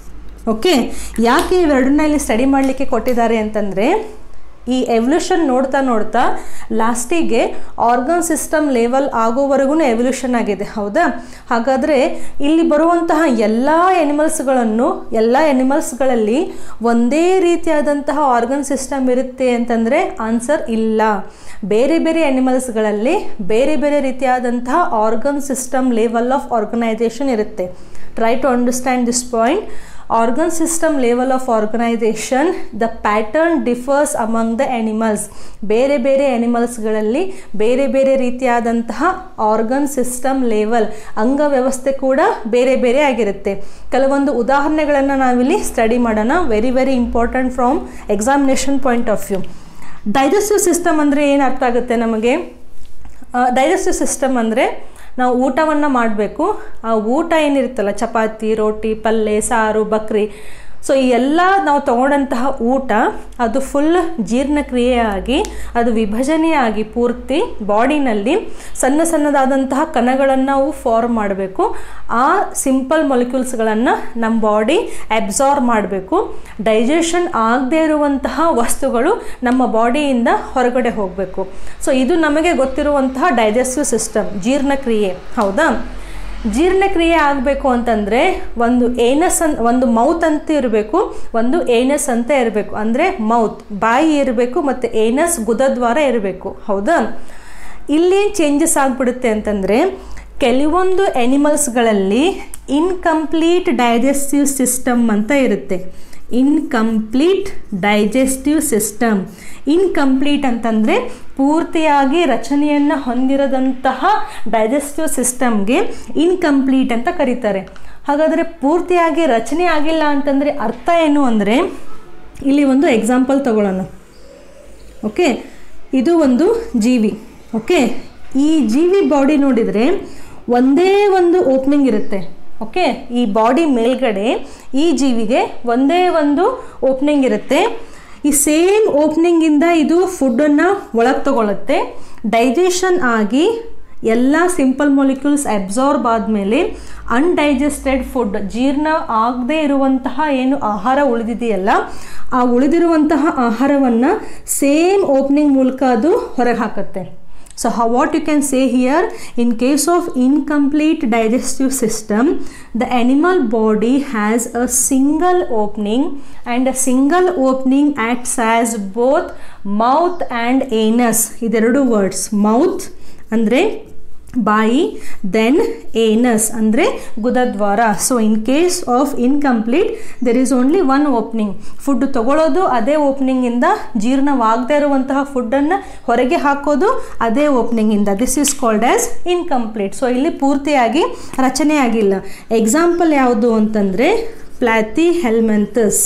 okay ಯಾಕೆ ಇವೆರಡನ್ನ ಇಲ್ಲಿ ಸ್ಟಡಿ ಮಾಡಲಿಕ್ಕೆ ಕೊಟ್ಟಿದ್ದಾರೆ ಅಂತಂದರೆ ಈ ಎವಲ್ಯೂಷನ್ ನೋಡ್ತಾ ನೋಡ್ತಾ ಲಾಸ್ಟಿಗೆ ಆರ್ಗನ್ ಸಿಸ್ಟಮ್ ಲೆವೆಲ್ ಆಗೋವರೆಗೂ ಎವಲ್ಯೂಷನ್ ಆಗಿದೆ ಹೌದಾ ಹಾಗಾದರೆ ಇಲ್ಲಿ ಬರುವಂತಹ ಎಲ್ಲ ಎನಿಮಲ್ಸ್ಗಳನ್ನು ಎಲ್ಲ ಎನಿಮಲ್ಸ್ಗಳಲ್ಲಿ ಒಂದೇ ರೀತಿಯಾದಂತಹ ಆರ್ಗನ್ ಸಿಸ್ಟಮ್ ಇರುತ್ತೆ ಅಂತಂದರೆ ಆನ್ಸರ್ ಇಲ್ಲ ಬೇರೆ ಬೇರೆ ಎನಿಮಲ್ಸ್ಗಳಲ್ಲಿ ಬೇರೆ ಬೇರೆ ರೀತಿಯಾದಂತಹ organ system level of organisation ಇರುತ್ತೆ try to understand this point organ system level of organisation the pattern differs among the animals ಬೇರೆ ಬೇರೆ ಎನಿಮಲ್ಸ್ಗಳಲ್ಲಿ ಬೇರೆ ಬೇರೆ ರೀತಿಯಾದಂತಹ ಆರ್ಗನ್ ಸಿಸ್ಟಮ್ ಲೆವೆಲ್ ಅಂಗವ್ಯವಸ್ಥೆ ಕೂಡ ಬೇರೆ ಬೇರೆ ಆಗಿರುತ್ತೆ ಕೆಲವೊಂದು ಉದಾಹರಣೆಗಳನ್ನು ನಾವಿಲ್ಲಿ ಸ್ಟಡಿ ಮಾಡೋಣ very very important from examination point of view digestive system ಅಂದರೆ ಏನು ಅರ್ಥ ಆಗುತ್ತೆ ನಮಗೆ ಡೈಜೆಸ್ಟಿವ್ ಸಿಸ್ಟಮ್ ಅಂದರೆ ನಾವು ಊಟವನ್ನು ಮಾಡಬೇಕು ಆ ಊಟ ಏನಿರುತ್ತಲ್ಲ ಚಪಾತಿ ರೋಟಿ ಪಲ್ಯ ಸಾರು ಬಕ್ರಿ ಸೊ ಈ ಎಲ್ಲ ನಾವು ತಗೊಂಡಂತಹ ಊಟ ಅದು ಫುಲ್ ಜೀರ್ಣಕ್ರಿಯೆಯಾಗಿ ಅದು ವಿಭಜನೆಯಾಗಿ ಪೂರ್ತಿ ಬಾಡಿನಲ್ಲಿ ಸಣ್ಣ ಸಣ್ಣದಾದಂತಹ ಕಣಗಳನ್ನು ನಾವು ಫಾರ್ಮ್ ಮಾಡಬೇಕು ಆ ಸಿಂಪಲ್ ಮೊಲಿಕ್ಯೂಲ್ಸ್ಗಳನ್ನು ನಮ್ಮ ಬಾಡಿ ಅಬ್ಸಾರ್ವ್ ಮಾಡಬೇಕು ಡೈಜೆಷನ್ ಆಗದೇ ಇರುವಂತಹ ವಸ್ತುಗಳು ನಮ್ಮ ಬಾಡಿಯಿಂದ ಹೊರಗಡೆ ಹೋಗಬೇಕು ಸೊ ಇದು ನಮಗೆ ಗೊತ್ತಿರುವಂತಹ ಡೈಜೆಸ್ಟಿವ್ ಸಿಸ್ಟಮ್ ಜೀರ್ಣಕ್ರಿಯೆ ಹೌದಾ ಜೀರ್ಣಕ್ರಿಯೆ ಆಗಬೇಕು ಅಂತಂದರೆ ಒಂದು ಏನಸ್ ಅನ್ ಒಂದು ಮೌತ್ ಅಂತ ಇರಬೇಕು ಒಂದು ಏನಸ್ ಅಂತ ಇರಬೇಕು ಅಂದರೆ ಮೌತ್ ಬಾಯಿ ಇರಬೇಕು ಮತ್ತು ಏನಸ್ ಗುದದ್ವಾರ ಇರಬೇಕು ಹೌದಾ ಇಲ್ಲಿ ಚೇಂಜಸ್ ಆಗಿಬಿಡುತ್ತೆ ಅಂತಂದರೆ ಕೆಲವೊಂದು ಎನಿಮಲ್ಸ್ಗಳಲ್ಲಿ ಇನ್ಕಂಪ್ಲೀಟ್ ಡೈಜೆಸ್ಟಿವ್ ಸಿಸ್ಟಮ್ ಅಂತ ಇರುತ್ತೆ ಇನ್ಕಂಪ್ಲೀಟ್ ಡೈಜೆಸ್ಟಿವ್ ಸಿಸ್ಟಮ್ ಇನ್ಕಂಪ್ಲೀಟ್ ಅಂತಂದರೆ ಪೂರ್ತಿಯಾಗಿ ರಚನೆಯನ್ನು ಹೊಂದಿರದಂತಹ ಡೈಜೆಸ್ಟಿವ್ ಸಿಸ್ಟಮ್ಗೆ ಇನ್ಕಂಪ್ಲೀಟ್ ಅಂತ ಕರೀತಾರೆ ಹಾಗಾದರೆ ಪೂರ್ತಿಯಾಗಿ ರಚನೆ ಆಗಿಲ್ಲ ಅಂತಂದರೆ ಅರ್ಥ ಏನು ಅಂದರೆ ಇಲ್ಲಿ ಒಂದು ಎಕ್ಸಾಂಪಲ್ ತಗೊಳ್ಳೋಣ ಓಕೆ ಇದು ಒಂದು ಜೀವಿ ಓಕೆ ಈ ಜೀವಿ ಬಾಡಿ ನೋಡಿದರೆ ಒಂದೇ ಒಂದು ಓಪನಿಂಗ್ ಇರುತ್ತೆ ಓಕೆ ಈ ಬಾಡಿ ಮೇಲ್ಗಡೆ ಈ ಜೀವಿಗೆ ಒಂದೇ ಒಂದು ಓಪನಿಂಗ್ ಇರುತ್ತೆ ಈ ಸೇಮ್ ಓಪನಿಂಗಿಂದ ಇದು ಫುಡ್ಡನ್ನು ಒಳಗೆ ತಗೊಳುತ್ತೆ ಡೈಜೆಷನ್ ಆಗಿ ಎಲ್ಲ ಸಿಂಪಲ್ ಮೊಲಿಕ್ಯೂಲ್ಸ್ ಅಬ್ಸಾರ್ಬ್ ಆದಮೇಲೆ ಅನ್ಡೈಜೆಸ್ಟೆಡ್ ಫುಡ್ ಜೀರ್ಣ ಆಗದೇ ಇರುವಂತಹ ಏನು ಆಹಾರ ಉಳಿದಿದೆಯಲ್ಲ ಆ ಉಳಿದಿರುವಂತಹ ಆಹಾರವನ್ನು ಸೇಮ್ ಓಪನಿಂಗ್ ಮೂಲಕ ಅದು ಹೊರಗೆ ಹಾಕುತ್ತೆ So how what you can say here in case of incomplete digestive system the animal body has a single opening and a single opening acts as both mouth and anus ಇದೆರಡು words mouth ಅಂದರೆ ಬಾಯಿ then anus ಅಂದರೆ ಗುದದ್ವಾರ so in case of incomplete there is only one opening food ತಗೊಳ್ಳೋದು ಅದೇ ಓಪನಿಂಗಿಂದ ಜೀರ್ಣವಾಗದೇ ಇರುವಂತಹ ಫುಡ್ಡನ್ನು ಹೊರಗೆ ಹಾಕೋದು ಅದೇ ಓಪನಿಂಗಿಂದ this is called as incomplete so ಇಲ್ಲಿ ಪೂರ್ತಿಯಾಗಿ ರಚನೆ ಆಗಿಲ್ಲ ಎಕ್ಸಾಂಪಲ್ ಯಾವುದು ಅಂತಂದರೆ ಪ್ಲಾತಿ ಹೆಲ್ಮೆಂತಸ್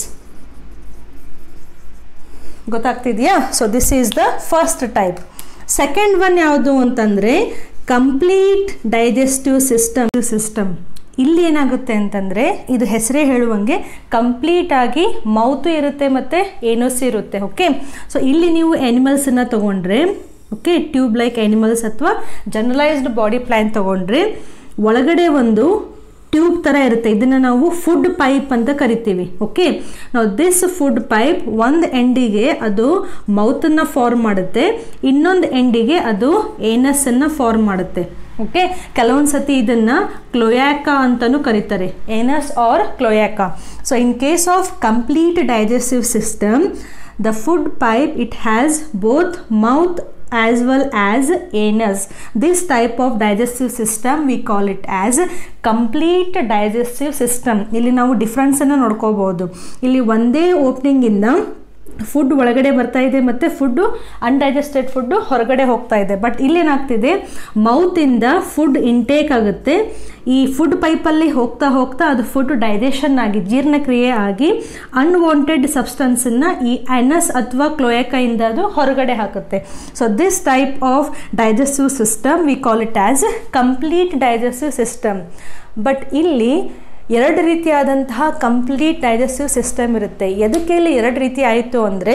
ಗೊತ್ತಾಗ್ತಿದೆಯಾ so this is the first type second one ಯಾವುದು ಅಂತಂದರೆ ಕಂಪ್ಲೀಟ್ ಡೈಜೆಸ್ಟಿವ್ ಸಿಸ್ಟಮ್ ಸಿಸ್ಟಮ್ ಇಲ್ಲಿ ಏನಾಗುತ್ತೆ ಅಂತಂದರೆ ಇದು ಹೆಸರೇ ಹೇಳುವಂಗೆ ಕಂಪ್ಲೀಟಾಗಿ ಮೌತು ಇರುತ್ತೆ ಮತ್ತು ಏನೋಸ್ ಇರುತ್ತೆ ಓಕೆ ಸೊ ಇಲ್ಲಿ ನೀವು ಎನಿಮಲ್ಸನ್ನು ತೊಗೊಂಡ್ರೆ ಓಕೆ ಟ್ಯೂಬ್ ಲೈಕ್ ಎನಿಮಲ್ಸ್ ಅಥವಾ ಜನರಲೈಸ್ಡ್ ಬಾಡಿ ಪ್ಲ್ಯಾನ್ ತೊಗೊಂಡ್ರೆ ಒಳಗಡೆ ಒಂದು ಟ್ಯೂಬ್ ಥರ ಇರುತ್ತೆ ಇದನ್ನು ನಾವು ಫುಡ್ ಪೈಪ್ ಅಂತ ಕರಿತೀವಿ ಓಕೆ ನಾವು ದಿಸ್ ಫುಡ್ ಪೈಪ್ ಒಂದು ಎಂಡಿಗೆ ಅದು ಮೌತನ್ನು ಫಾರ್ಮ್ ಮಾಡುತ್ತೆ ಇನ್ನೊಂದು ಎಂಡಿಗೆ ಅದು ಏನಸ್ಸನ್ನು ಫಾರ್ಮ್ ಮಾಡುತ್ತೆ ಓಕೆ ಕೆಲವೊಂದು ಸತಿ ಇದನ್ನು ಕ್ಲೋಯಾಕಾ ಅಂತಲೂ ಕರೀತಾರೆ anus or cloaca so in case of complete digestive system the food pipe it has both mouth as well as anus this type of digestive system we call it as complete digestive system ಇಲ್ಲಿ ನಾವು ಡಿಫ್ರೆನ್ಸನ್ನು ನೋಡ್ಕೋಬಹುದು ಇಲ್ಲಿ ಒಂದೇ ಓಪನಿಂಗಿಂದ food ಒಳಗಡೆ ಬರ್ತಾ ಇದೆ ಮತ್ತು food undigested food ಹೊರಗಡೆ ಹೋಗ್ತಾ ಇದೆ ಬಟ್ ಇಲ್ಲೇನಾಗ್ತಿದೆ ಮೌತಿಂದ ಫುಡ್ ಇಂಟೇಕ್ ಆಗುತ್ತೆ ಈ ಫುಡ್ ಪೈಪಲ್ಲಿ ಹೋಗ್ತಾ ಹೋಗ್ತಾ ಅದು ಫುಡ್ ಡೈಜೆಷನ್ ಆಗಿ ಜೀರ್ಣಕ್ರಿಯೆ ಆಗಿ ಅನ್ವಾಂಟೆಡ್ ಸಬ್ಸ್ಟೆನ್ಸನ್ನು ಈ ಅನಸ್ ಅಥವಾ ಕ್ಲೋಯಕಯಿಂದ ಅದು ಹೊರಗಡೆ ಹಾಕುತ್ತೆ so this type of digestive system we call it as complete digestive system but ಇಲ್ಲಿ ಎರಡು ರೀತಿಯಾದಂತಹ ಕಂಪ್ಲೀಟ್ ಡೈಜೆಸ್ಟಿವ್ ಸಿಸ್ಟಮ್ ಇರುತ್ತೆ ಎದಕ್ಕೆ ಇಲ್ಲಿ ಎರಡು ರೀತಿ ಆಯಿತು ಅಂದರೆ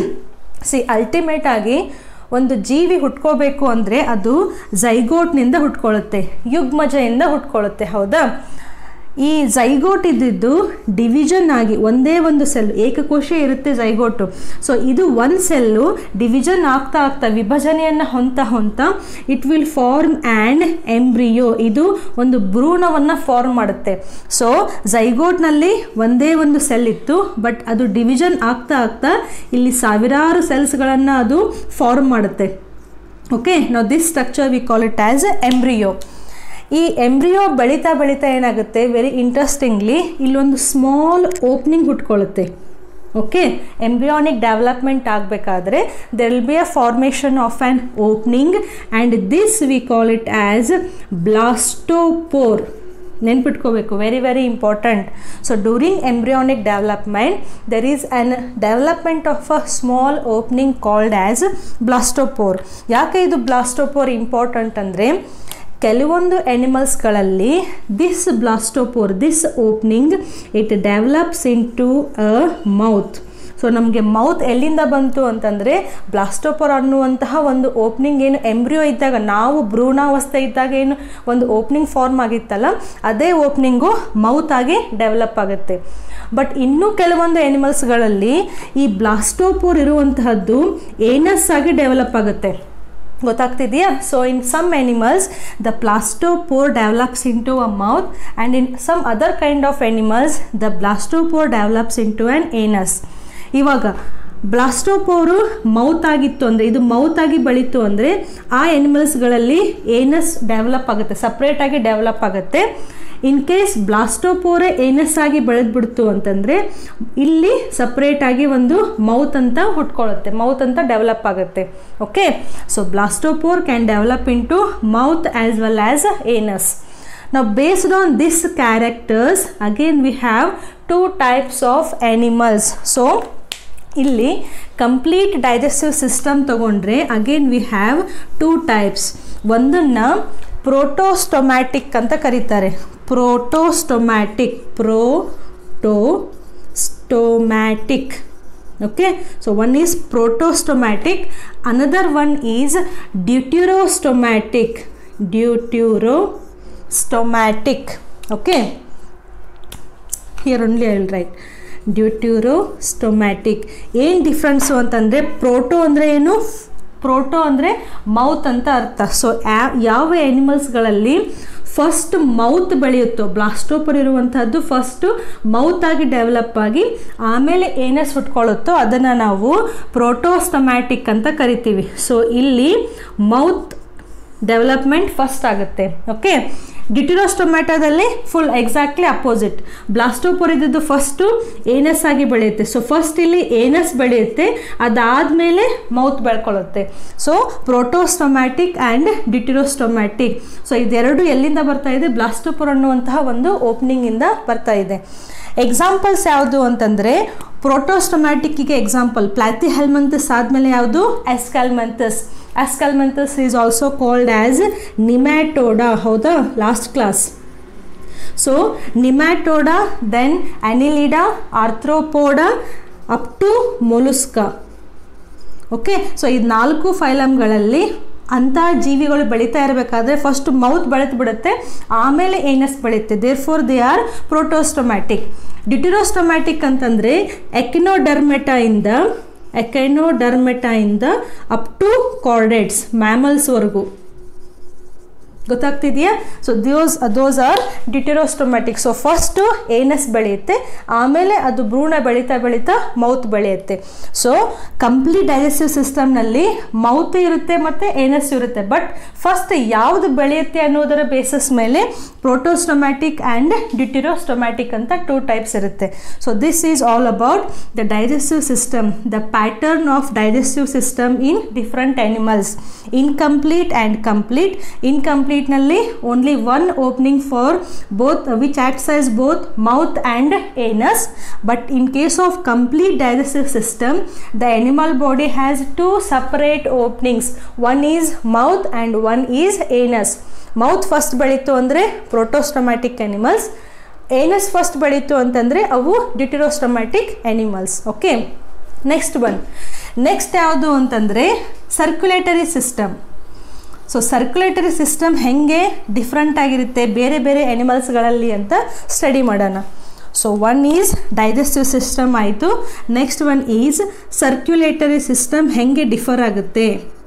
ಸಿ ಅಲ್ಟಿಮೇಟ್ ಆಗಿ ಒಂದು ಜೀವಿ ಹುಟ್ಕೋಬೇಕು ಅಂದರೆ ಅದು ಝೈಗೋಟ್ನಿಂದ ಹುಟ್ಕೊಳ್ಳುತ್ತೆ ಯುಗ್ಮಜದಿಂದ ಹುಟ್ಕೊಳ್ಳುತ್ತೆ ಹೌದಾ ಈ ಝೈಗೋಟ್ ಇದ್ದಿದ್ದು ಡಿವಿಷನ್ ಆಗಿ ಒಂದೇ ಒಂದು ಸೆಲ್ ಏಕಕೋಶ ಇರುತ್ತೆ ಝೈಗೋಟು ಸೊ ಇದು ಒಂದು ಸೆಲ್ಲು ಡಿವಿಷನ್ ಆಗ್ತಾ ಆಗ್ತಾ ವಿಭಜನೆಯನ್ನು ಹೊಂತ ಹೊಂತ it will form and embryo ಇದು ಒಂದು ಭ್ರೂಣವನ್ನು ಫಾರ್ಮ್ ಮಾಡುತ್ತೆ ಸೊ ಝೈಗೋಟ್ನಲ್ಲಿ ಒಂದೇ ಒಂದು ಸೆಲ್ ಇತ್ತು ಬಟ್ ಅದು ಡಿವಿಷನ್ ಆಗ್ತಾ ಆಗ್ತಾ ಇಲ್ಲಿ ಸಾವಿರಾರು ಸೆಲ್ಸ್ಗಳನ್ನು ಅದು ಫಾರ್ಮ್ ಮಾಡುತ್ತೆ ಓಕೆ ನಾವು this structure we call it as embryo ಈ ಎಂಬ್ರಿಯೋ ಬೆಳೀತಾ ಬೆಳೀತಾ ಏನಾಗುತ್ತೆ ವೆರಿ ಇಂಟ್ರೆಸ್ಟಿಂಗ್ಲಿ ಇಲ್ಲೊಂದು ಸ್ಮಾಲ್ ಓಪ್ನಿಂಗ್ ಹುಟ್ಕೊಳ್ಳುತ್ತೆ ಓಕೆ ಎಂಬ್ರಿಯಾನಿಕ್ ಡೆವಲಪ್ಮೆಂಟ್ ಆಗಬೇಕಾದ್ರೆ there will be a formation of an opening and this we call it as blastopore ನೆನ್ಪಿಟ್ಕೋಬೇಕು very very important so during embryonic development there is an development of a small opening called as blastopore ಯಾಕೆ ಇದು blastopore important ಅಂದರೆ ಕೆಲವೊಂದು ಎನಿಮಲ್ಸ್ಗಳಲ್ಲಿ this blastopore this opening it develops into a mouth so ನಮಗೆ mouth ಎಲ್ಲಿಂದ ಬಂತು ಅಂತಂದರೆ ಬ್ಲಾಸ್ಟೋಪರ್ ಅನ್ನುವಂತಹ ಒಂದು ಓಪನಿಂಗ್ ಏನು ಎಂಬ್ರಿಯೋ ಇದ್ದಾಗ ನಾವು ಭ್ರೂಣಾವಸ್ಥೆ ಇದ್ದಾಗ ಏನು ಒಂದು ಓಪನಿಂಗ್ ಫಾರ್ಮ್ ಆಗಿತ್ತಲ್ಲ ಅದೇ ಓಪನಿಂಗು ಮೌತ್ ಆಗಿ ಡೆವಲಪ್ ಆಗುತ್ತೆ ಬಟ್ ಇನ್ನೂ ಕೆಲವೊಂದು ಎನಿಮಲ್ಸ್ಗಳಲ್ಲಿ ಈ ಬ್ಲಾಸ್ಟೋಪೋರ್ ಇರುವಂತಹದ್ದು ಏನಸ್ ಆಗಿ ಡೆವಲಪ್ ಆಗುತ್ತೆ ಗೊತ್ತಾಗ್ತಿದೆಯಾ so in some animals the blastopore develops into a mouth and in some other kind of animals the blastopore develops into an anus ಇವಾಗ ಬ್ಲಾಸ್ಟೋಪೋರು ಮೌತ್ ಆಗಿತ್ತು ಅಂದರೆ ಇದು ಮೌತ್ ಆಗಿ ಬೆಳೀತು ಅಂದರೆ ಆ ಎನಿಮಲ್ಸ್ಗಳಲ್ಲಿ ಏನಸ್ ಡೆವಲಪ್ ಆಗುತ್ತೆ ಸಪ್ರೇಟಾಗಿ ಡೆವಲಪ್ ಆಗುತ್ತೆ ಇನ್ ಕೇಸ್ ಬ್ಲಾಸ್ಟೋಪೋರೆ ಏನಸ್ ಆಗಿ ಬೆಳೆದ್ಬಿಡ್ತು ಅಂತಂದರೆ ಇಲ್ಲಿ ಸಪ್ರೇಟಾಗಿ ಒಂದು ಮೌತ್ ಅಂತ ಹುಟ್ಕೊಳ್ಳುತ್ತೆ ಮೌತ್ ಅಂತ ಡೆವಲಪ್ ಆಗುತ್ತೆ okay so blastopore can develop into mouth as well as anus Now based on this characters again we have two types of animals. So ಇಲ್ಲಿ ಕಂಪ್ಲೀಟ್ ಡೈಜೆಸ್ಟಿವ್ ಸಿಸ್ಟಮ್ ತಗೊಂಡ್ರೆ again we have two types ಒಂದನ್ನು protostomatic ಅಂತ ಕರೀತಾರೆ ಪ್ರೋಟೋಸ್ಟೊಮ್ಯಾಟಿಕ್ ಪ್ರೋಟೋಸ್ಟೊಮ್ಯಾಟಿಕ್ okay so one is protostomatic another one is deuterostomatic deuterostomatic okay here only i will write ಡ್ಯೂಟ್ಯೂರೋಸ್ಟೊಮ್ಯಾಟಿಕ್ ಏನು difference ಅಂತಂದರೆ proto ಅಂದರೆ ಏನು proto ಅಂದರೆ ಮೌತ್ ಅಂತ ಅರ್ಥ ಸೊ ಯಾವ ಎನಿಮಲ್ಸ್ಗಳಲ್ಲಿ ಫಸ್ಟ್ ಮೌತ್ ಬೆಳೆಯುತ್ತೋ ಬ್ಲಾಸ್ಟೋಪರ್ ಇರುವಂಥದ್ದು ಫಸ್ಟು ಮೌತ್ ಆಗಿ ಡೆವಲಪ್ ಆಗಿ ಆಮೇಲೆ ಏನಸ್ ಹುಟ್ಕೊಳ್ಳುತ್ತೋ ಅದನ್ನು ನಾವು ಪ್ರೋಟೋಸ್ಟಮ್ಯಾಟಿಕ್ ಅಂತ ಕರಿತೀವಿ ಸೊ ಇಲ್ಲಿ ಮೌತ್ ಡೆವಲಪ್ಮೆಂಟ್ ಫಸ್ಟ್ ಆಗುತ್ತೆ ಓಕೆ ಡಿಟಿರೋಸ್ಟೊಮ್ಯಾಟೋದಲ್ಲಿ ಫುಲ್ ಎಕ್ಸಾಕ್ಟ್ಲಿ ಅಪೋಸಿಟ್ ಬ್ಲಾಸ್ಟೋಪೋರ್ ಇದ್ದದ್ದು ಫಸ್ಟು ಏನಸ್ ಆಗಿ ಬೆಳೆಯುತ್ತೆ ಸೊ ಫಸ್ಟ್ ಇಲ್ಲಿ ಏನಸ್ ಬೆಳೆಯುತ್ತೆ ಅದಾದಮೇಲೆ ಮೌತ್ ಬೆಳ್ಕೊಳ್ಳುತ್ತೆ so protostomatic and deuterostomatic so ಇದೆರಡು ಎಲ್ಲಿಂದ ಬರ್ತಾ ಇದೆ ಬ್ಲಾಸ್ಟೋಪೋರ್ ಅನ್ನುವಂತಹ ಒಂದು ಓಪನಿಂಗಿಂದ ಬರ್ತಾ ಇದೆ ಎಕ್ಸಾಂಪಲ್ಸ್ ಯಾವುದು ಅಂತಂದರೆ ಪ್ರೋಟೋಸ್ಟೊಮ್ಯಾಟಿಕ್ಕಿಗೆ ಎಕ್ಸಾಂಪಲ್ ಪ್ಲಾತಿ ಹೆಲ್ಮಂತಸ್ ಆದಮೇಲೆ ಯಾವುದು Aschelminthes Aschelminthes is also called as Nematoda ಹೌದಾ last class so Nematoda then Annelida Arthropoda up to Mollusca okay so ಇದು ನಾಲ್ಕು ಫೈಲಮ್ಗಳಲ್ಲಿ ಅಂಥ ಜೀವಿಗಳು ಬೆಳೀತಾ ಇರಬೇಕಾದ್ರೆ ಫಸ್ಟ್ ಮೌತ್ ಬೆಳೆದು ಬಿಡುತ್ತೆ ಆಮೇಲೆ ಏನಸ್ ಬೆಳೆಯುತ್ತೆ therefore they are protostomatic deuterostomatic ಅಂತಂದರೆ ಎಕಿನೋಡರ್ಮೆಟಾಯಿಂದ ಎಕೈನೋಡರ್ಮೆಟಾಯಿಂದ ಅಪ್ ಟು ಕಾರ್ಡೆಟ್ಸ್ ಮ್ಯಾಮಲ್ಸ್ವರೆಗೂ ಗೊತ್ತಾಗ್ತಿದೆಯಾ so those those are deuterostomatic so first anus ಬೆಳೆಯುತ್ತೆ ಆಮೇಲೆ ಅದು ಭ್ರೂಣ ಬೆಳೀತಾ ಬೆಳೀತಾ ಮೌತ್ ಬೆಳೆಯುತ್ತೆ ಸೊ ಕಂಪ್ಲೀಟ್ ಡೈಜೆಸ್ಟಿವ್ ಸಿಸ್ಟಮ್ನಲ್ಲಿ ಮೌತ್ ಇರುತ್ತೆ ಮತ್ತು ಏನಸ್ ಇರುತ್ತೆ ಬಟ್ ಫಸ್ಟ್ ಯಾವುದು ಬೆಳೆಯುತ್ತೆ ಅನ್ನೋದರ ಬೇಸಿಸ್ ಮೇಲೆ ಪ್ರೋಟೋಸ್ಟೊಮ್ಯಾಟಿಕ್ ಆ್ಯಂಡ್ ಡಿಟಿರೋಸ್ಟೊಮ್ಯಾಟಿಕ್ ಅಂತ ಟೂ ಟೈಪ್ಸ್ ಇರುತ್ತೆ so this is all about the digestive system the pattern of digestive system in different animals incomplete and complete incomplete ನಲ್ಲಿ only one opening for both which acts as both mouth and anus but in case of complete digestive system the animal body has two separate openings one is mouth and one is anus mouth first ಬೆಳೀತು ಅಂದರೆ protostomatic animals anus first ಬೆಳೀತು ಅಂತಂದರೆ ಅವು deuterostomatic animals okay next one next ಯಾವುದು ಅಂತಂದರೆ circulatory system so circulatory system ಹೇಗೆ different ಆಗಿರುತ್ತೆ ಬೇರೆ ಬೇರೆ ಎನಿಮಲ್ಸ್ಗಳಲ್ಲಿ ಅಂತ ಸ್ಟಡಿ ಮಾಡೋಣ so one is digestive system ಆಯಿತು next one is circulatory system ಹೇಗೆ ಡಿಫರ್ ಆಗುತ್ತೆ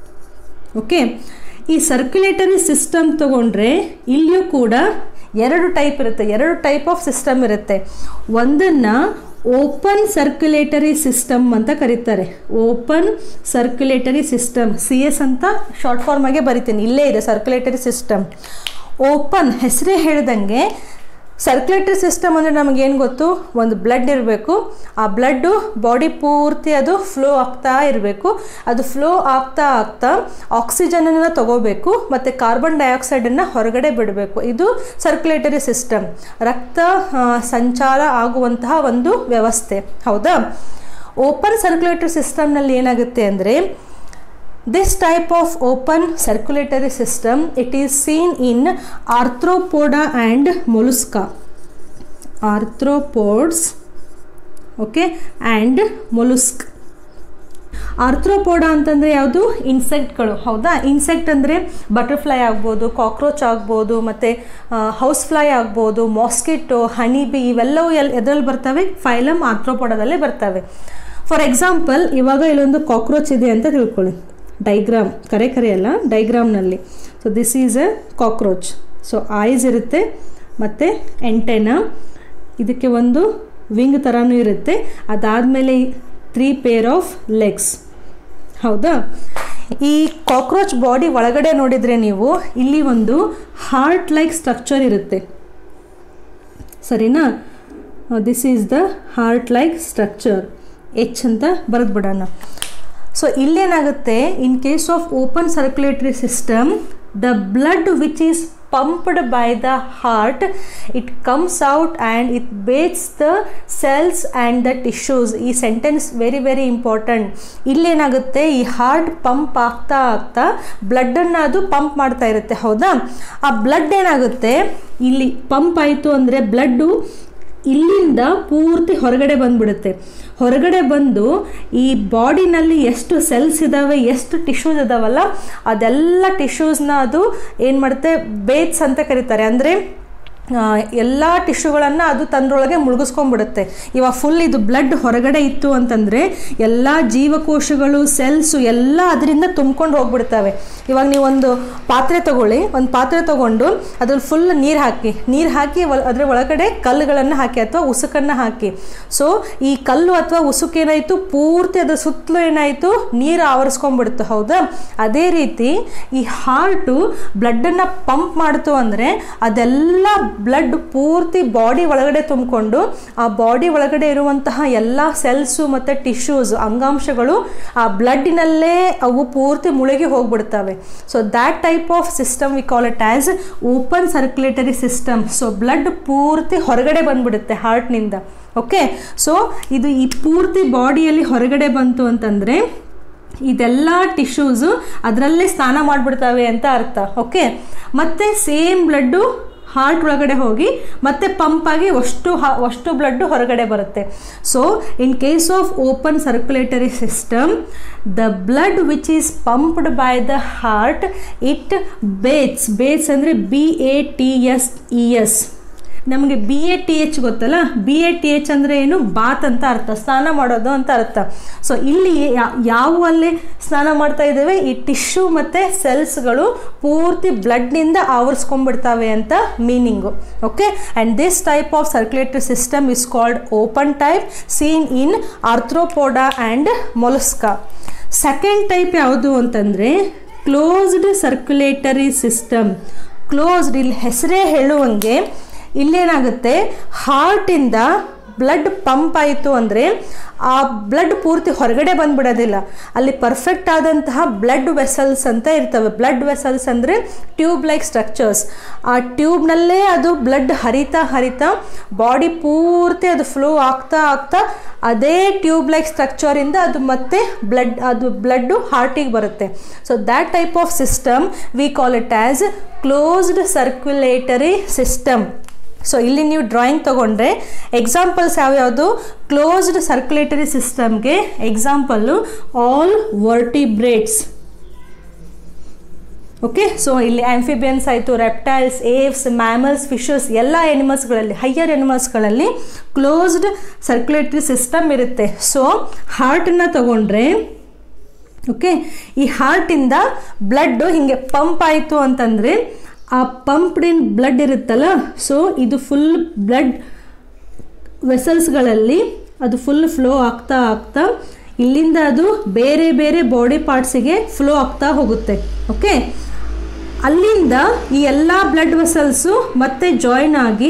ಓಕೆ ಈ ಸರ್ಕ್ಯುಲೇಟರಿ ಸಿಸ್ಟಮ್ ತಗೊಂಡ್ರೆ ಇಲ್ಲಿಯೂ ಕೂಡ ಎರಡು ಟೈಪ್ ಇರುತ್ತೆ ಎರಡು ಟೈಪ್ ಆಫ್ ಸಿಸ್ಟಮ್ ಇರುತ್ತೆ ಒಂದನ್ನು ಓಪನ್ ಸರ್ಕ್ಯುಲೇಟರಿ ಸಿಸ್ಟಮ್ ಅಂತ ಕರೀತಾರೆ open circulatory system C S ಅಂತ ಶಾರ್ಟ್ ಫಾರ್ಮಾಗೆ ಬರಿತೀನಿ ಇಲ್ಲೇ ಇದೆ ಸರ್ಕ್ಯುಲೇಟರಿ ಸಿಸ್ಟಮ್ ಓಪನ್ ಹೆಸರೇ ಹೇಳ್ದಂಗೆ ಸರ್ಕ್ಯುಲೇಟರಿ ಸಿಸ್ಟಮ್ ಅಂದರೆ ನಮಗೇನು ಗೊತ್ತು ಒಂದು ಬ್ಲಡ್ ಇರಬೇಕು ಆ ಬ್ಲಡ್ಡು ಬಾಡಿ ಪೂರ್ತಿ ಅದು ಫ್ಲೋ ಆಗ್ತಾ ಇರಬೇಕು ಅದು ಫ್ಲೋ ಆಗ್ತಾ ಆಗ್ತಾ ಆಕ್ಸಿಜನನ್ನು ತಗೋಬೇಕು ಮತ್ತು ಕಾರ್ಬನ್ ಡೈಆಕ್ಸೈಡನ್ನು ಹೊರಗಡೆ ಬಿಡಬೇಕು ಇದು ಸರ್ಕ್ಯುಲೇಟರಿ ಸಿಸ್ಟಮ್ ರಕ್ತ ಸಂಚಾರ ಆಗುವಂತಹ ಒಂದು ವ್ಯವಸ್ಥೆ ಹೌದಾ ಓಪನ್ ಸರ್ಕ್ಯುಲೇಟರಿ ಸಿಸ್ಟಮ್ನಲ್ಲಿ ಏನಾಗುತ್ತೆ ಅಂದರೆ This type of open circulatory system it is seen in arthropoda and mollusca. Arthropods okay and mollusk. Arthropoda ಅಂತಂದರೆ ಯಾವುದು ಇನ್ಸೆಕ್ಟ್ಗಳು ಹೌದಾ ಇನ್ಸೆಕ್ಟ್ ಅಂದರೆ ಬಟರ್ಫ್ಲೈ ಆಗ್ಬೋದು ಕಾಕ್ರೋಚ್ ಆಗ್ಬೋದು ಮತ್ತು ಹೌಸ್ ಫ್ಲೈ ಆಗ್ಬೋದು ಮಾಸ್ಕಿಟೋ ಹನಿ ಬಿ ಇವೆಲ್ಲವೂ ಎಲ್ಲಿ ಎದ್ರಲ್ಲಿ ಬರ್ತವೆ ಫೈಲಮ್ ಆರ್ಥ್ರೋಪೋಡದಲ್ಲೇ ಬರ್ತವೆ ಫಾರ್ ಎಕ್ಸಾಂಪಲ್ ಇವಾಗ ಇಲ್ಲೊಂದು ಕಾಕ್ರೋಚ್ ಇದೆ ಅಂತ ತಿಳ್ಕೊಳ್ಳಿ ಡೈಗ್ರಾಮ್ ಕರೆ ಕರೆ ಅಲ್ಲ ಡೈಗ್ರಾಮ್ನಲ್ಲಿ so this is a cockroach so eyes ಇರುತ್ತೆ ಮತ್ತು ಎಂಟೆನ ಇದಕ್ಕೆ ಒಂದು ವಿಂಗ್ ಥರನೂ ಇರುತ್ತೆ ಅದಾದಮೇಲೆ ತ್ರೀ ಪೇರ್ ಆಫ್ ಲೆಗ್ಸ್ ಹೌದಾ ಈ ಕಾಕ್ರೋಚ್ ಬಾಡಿ ಒಳಗಡೆ ನೋಡಿದರೆ ನೀವು ಇಲ್ಲಿ ಒಂದು ಹಾರ್ಟ್ ಲೈಕ್ ಸ್ಟ್ರಕ್ಚರ್ ಇರುತ್ತೆ ಸರಿನಾ this is the heart like structure H ಅಂತ ಬರೆದು ಬಿಡೋಣ ಸೊ ಇಲ್ಲೇನಾಗುತ್ತೆ in case of open circulatory system the blood which is pumped by the heart it comes out and it bathes the cells and the tissues ಈ sentence very very important ಇಲ್ಲೇನಾಗುತ್ತೆ ಈ heart pump ಆಗ್ತಾ ಆಗ್ತಾ ಬ್ಲಡ್ಡನ್ನು ಅದು pump ಮಾಡ್ತಾ ಇರುತ್ತೆ ಹೌದಾ ಆ ಬ್ಲಡ್ ಏನಾಗುತ್ತೆ ಇಲ್ಲಿ ಪಂಪ್ ಆಯಿತು ಅಂದರೆ ಬ್ಲಡ್ಡು ಇಲ್ಲಿಂದ ಪೂರ್ತಿ ಹೊರಗಡೆ ಬಂದ್ಬಿಡುತ್ತೆ ಹೊರಗಡೆ ಬಂದು ಈ ಬಾಡಿನಲ್ಲಿ ಎಷ್ಟು ಸೆಲ್ಸ್ ಇದ್ದಾವೆ ಎಷ್ಟು ಟಿಶ್ಯೂಸ್ ಇದಾವಲ್ಲ ಅದೆಲ್ಲ ಟಿಶ್ಯೂಸ್ನ ಅದು ಏನು ಮಾಡುತ್ತೆ ಬೇತ್ಸ್ ಅಂತ ಕರೀತಾರೆ ಅಂದರೆ ಎಲ್ಲ ಟಿಶ್ಯೂಗಳನ್ನು ಅದು ತನ್ನರೊಳಗೆ ಮುಳುಗಿಸ್ಕೊಂಡ್ಬಿಡುತ್ತೆ ಇವಾಗ ಫುಲ್ ಇದು ಬ್ಲಡ್ ಹೊರಗಡೆ ಇತ್ತು ಅಂತಂದರೆ ಎಲ್ಲ ಜೀವಕೋಶಗಳು ಸೆಲ್ಸು ಎಲ್ಲ ಅದರಿಂದ ತುಂಬ್ಕೊಂಡು ಹೋಗ್ಬಿಡ್ತವೆ ಇವಾಗ ನೀವು ಒಂದು ಪಾತ್ರೆ ತಗೊಳ್ಳಿ ಒಂದು ಪಾತ್ರೆ ತಗೊಂಡು ಅದ್ರಲ್ಲಿ ಫುಲ್ ನೀರು ಹಾಕಿ ನೀರು ಹಾಕಿ ಅದ್ರ ಒಳಗಡೆ ಕಲ್ಲುಗಳನ್ನು ಹಾಕಿ ಅಥವಾ ಉಸುಕನ್ನು ಹಾಕಿ ಸೊ ಈ ಕಲ್ಲು ಅಥವಾ ಉಸುಕೇನಾಯಿತು ಪೂರ್ತಿ ಅದ್ರ ಸುತ್ತಲೂ ಏನಾಯಿತು ನೀರು ಆವರಿಸ್ಕೊಂಡ್ಬಿಡ್ತು ಹೌದಾ ಅದೇ ರೀತಿ ಈ ಹಾರ್ಟು ಬ್ಲಡ್ಡನ್ನು ಪಂಪ್ ಮಾಡ್ತು ಅಂದರೆ ಅದೆಲ್ಲ ಬ್ಲಡ್ ಪೂರ್ತಿ ಬಾಡಿ ಒಳಗಡೆ ತುಂಬಿಕೊಂಡು ಆ ಬಾಡಿ ಒಳಗಡೆ ಇರುವಂತಹ ಎಲ್ಲ ಸೆಲ್ಸು ಮತ್ತು ಟಿಶ್ಯೂಸ್ ಅಂಗಾಂಶಗಳು ಆ ಬ್ಲಡ್ಡಿನಲ್ಲೇ ಅವು ಪೂರ್ತಿ ಮುಳುಗಿ ಹೋಗ್ಬಿಡ್ತವೆ so that type of system we call it as open circulatory system so blood ಪೂರ್ತಿ ಹೊರಗಡೆ ಬಂದ್ಬಿಡುತ್ತೆ ಹಾರ್ಟ್ನಿಂದ ಓಕೆ ಸೊ ಇದು ಈ ಪೂರ್ತಿ ಬಾಡಿಯಲ್ಲಿ ಹೊರಗಡೆ ಬಂತು ಅಂತಂದರೆ ಇದೆಲ್ಲ ಟಿಶ್ಯೂಸು ಅದರಲ್ಲೇ ಸ್ನಾನ ಮಾಡಿಬಿಡ್ತವೆ ಅಂತ ಅರ್ಥ ಓಕೆ ಮತ್ತು ಸೇಮ್ ಬ್ಲಡ್ಡು ಹಾರ್ಟ್ ಒಳಗಡೆ ಹೋಗಿ ಮತ್ತೆ ಪಂಪ್ ಆಗಿ ಅಷ್ಟು ಹ- ಅಷ್ಟು ಬ್ಲಡ್ ಹೊರಗಡೆ ಬರುತ್ತೆ so in case of open circulatory system the blood which is pumped by the heart it bathes bathes ಅಂದರೆ B A T S E S ನಮಗೆ ಬಿ ಎ ಟಿ ಎಚ್ ಗೊತ್ತಲ್ಲ ಬಿ ಎ ಟಿ ಎಚ್ ಅಂದರೆ ಏನು ಬಾತ್ ಅಂತ ಅರ್ಥ ಸ್ನಾನ ಮಾಡೋದು ಅಂತ ಅರ್ಥ ಸೊ ಇಲ್ಲಿ ಯಾ- ಯಾವುವಲ್ಲಿ ಸ್ನಾನ ಮಾಡ್ತಾ ಇದ್ದೇವೆ ಈ ಟಿಶ್ಯೂ ಮತ್ತು ಸೆಲ್ಸ್ಗಳು ಪೂರ್ತಿ ಬ್ಲಡ್ನಿಂದ ಆವರಿಸ್ಕೊಂಡ್ಬಿಡ್ತವೆ ಅಂತ meaning okay and this type of circulatory system is called open type seen in arthropoda and mollusca second type ಯಾವುದು ಅಂತಂದರೆ ಕ್ಲೋಸ್ಡ್ ಸರ್ಕ್ಯುಲೇಟರಿ ಸಿಸ್ಟಮ್ ಕ್ಲೋಸ್ಡ್ ಇಲ್ಲಿ ಹೆಸರೇ ಹೇಳುವಂಗೆ ಇಲ್ಲೇನಾಗುತ್ತೆ ಹಾರ್ಟಿಂದ ಬ್ಲಡ್ ಪಂಪ್ ಆಯಿತು ಅಂದರೆ ಆ ಬ್ಲಡ್ ಪೂರ್ತಿ ಹೊರಗಡೆ ಬಂದ್ಬಿಡೋದಿಲ್ಲ ಅಲ್ಲಿ ಪರ್ಫೆಕ್ಟ್ ಆದಂತಹ ಬ್ಲಡ್ ವೆಸಲ್ಸ್ ಅಂತ ಇರ್ತವೆ ಬ್ಲಡ್ ವೆಸಲ್ಸ್ ಅಂದರೆ ಟ್ಯೂಬ್ ಲೈಕ್ ಸ್ಟ್ರಕ್ಚರ್ಸ್ ಆ ಟ್ಯೂಬ್ನಲ್ಲೇ ಅದು ಬ್ಲಡ್ ಹರಿತಾ ಹರಿತಾ ಬಾಡಿ ಪೂರ್ತಿ ಅದು ಫ್ಲೋ ಆಗ್ತಾ ಆಗ್ತಾ ಅದೇ ಟ್ಯೂಬ್ ಲೈಕ್ ಸ್ಟ್ರಕ್ಚರಿಂದ ಅದು ಮತ್ತೆ ಬ್ಲಡ್ ಅದು ಬ್ಲಡ್ಡು ಹಾರ್ಟಿಗೆ ಬರುತ್ತೆ so that type of system we call it as closed circulatory system so ಇಲ್ಲಿ ನೀವು ಡ್ರಾಯಿಂಗ್ ತೊಗೊಂಡ್ರೆ ಎಕ್ಸಾಂಪಲ್ಸ್ ಯಾವ್ಯಾವುದು ಕ್ಲೋಸ್ಡ್ ಸರ್ಕ್ಯುಲೇಟರಿ ಸಿಸ್ಟಮ್ಗೆ example all vertebrates okay so ಇಲ್ಲಿ ಆಂಫಿಬಿಯನ್ಸ್ ಆಯಿತು ರೆಪ್ಟೈಲ್ಸ್ ಏವ್ಸ್ ಮ್ಯಾಮಲ್ಸ್ ಫಿಶಸ್ ಎಲ್ಲ ಎನಿಮಲ್ಸ್ಗಳಲ್ಲಿ ಹೈಯರ್ ಎನಿಮಲ್ಸ್ಗಳಲ್ಲಿ ಕ್ಲೋಸ್ಡ್ ಸರ್ಕ್ಯುಲೇಟರಿ ಸಿಸ್ಟಮ್ ಇರುತ್ತೆ ಸೊ ಹಾರ್ಟನ್ನ ತಗೊಂಡ್ರೆ ಓಕೆ ಈ ಹಾರ್ಟಿಂದ ಬ್ಲಡ್ಡು ಹೀಗೆ ಪಂಪ್ ಆಯಿತು ಅಂತಂದರೆ ಆ ಪಂಪ್ಡ್ ಇನ್ ಬ್ಲಡ್ ಇರುತ್ತಲ್ಲ ಸೊ ಇದು ಫುಲ್ ಬ್ಲಡ್ ವೆಸಲ್ಸ್ಗಳಲ್ಲಿ ಅದು ಫುಲ್ ಫ್ಲೋ ಆಗ್ತಾ ಆಗ್ತಾ ಇಲ್ಲಿಂದ ಅದು ಬೇರೆ ಬೇರೆ ಬಾಡಿ ಪಾರ್ಟ್ಸಿಗೆ ಫ್ಲೋ ಆಗ್ತಾ ಹೋಗುತ್ತೆ ಓಕೆ ಅಲ್ಲಿಂದ ಈ ಎಲ್ಲ ಬ್ಲಡ್ ವೆಸಲ್ಸು ಮತ್ತೆ ಜಾಯಿನ್ ಆಗಿ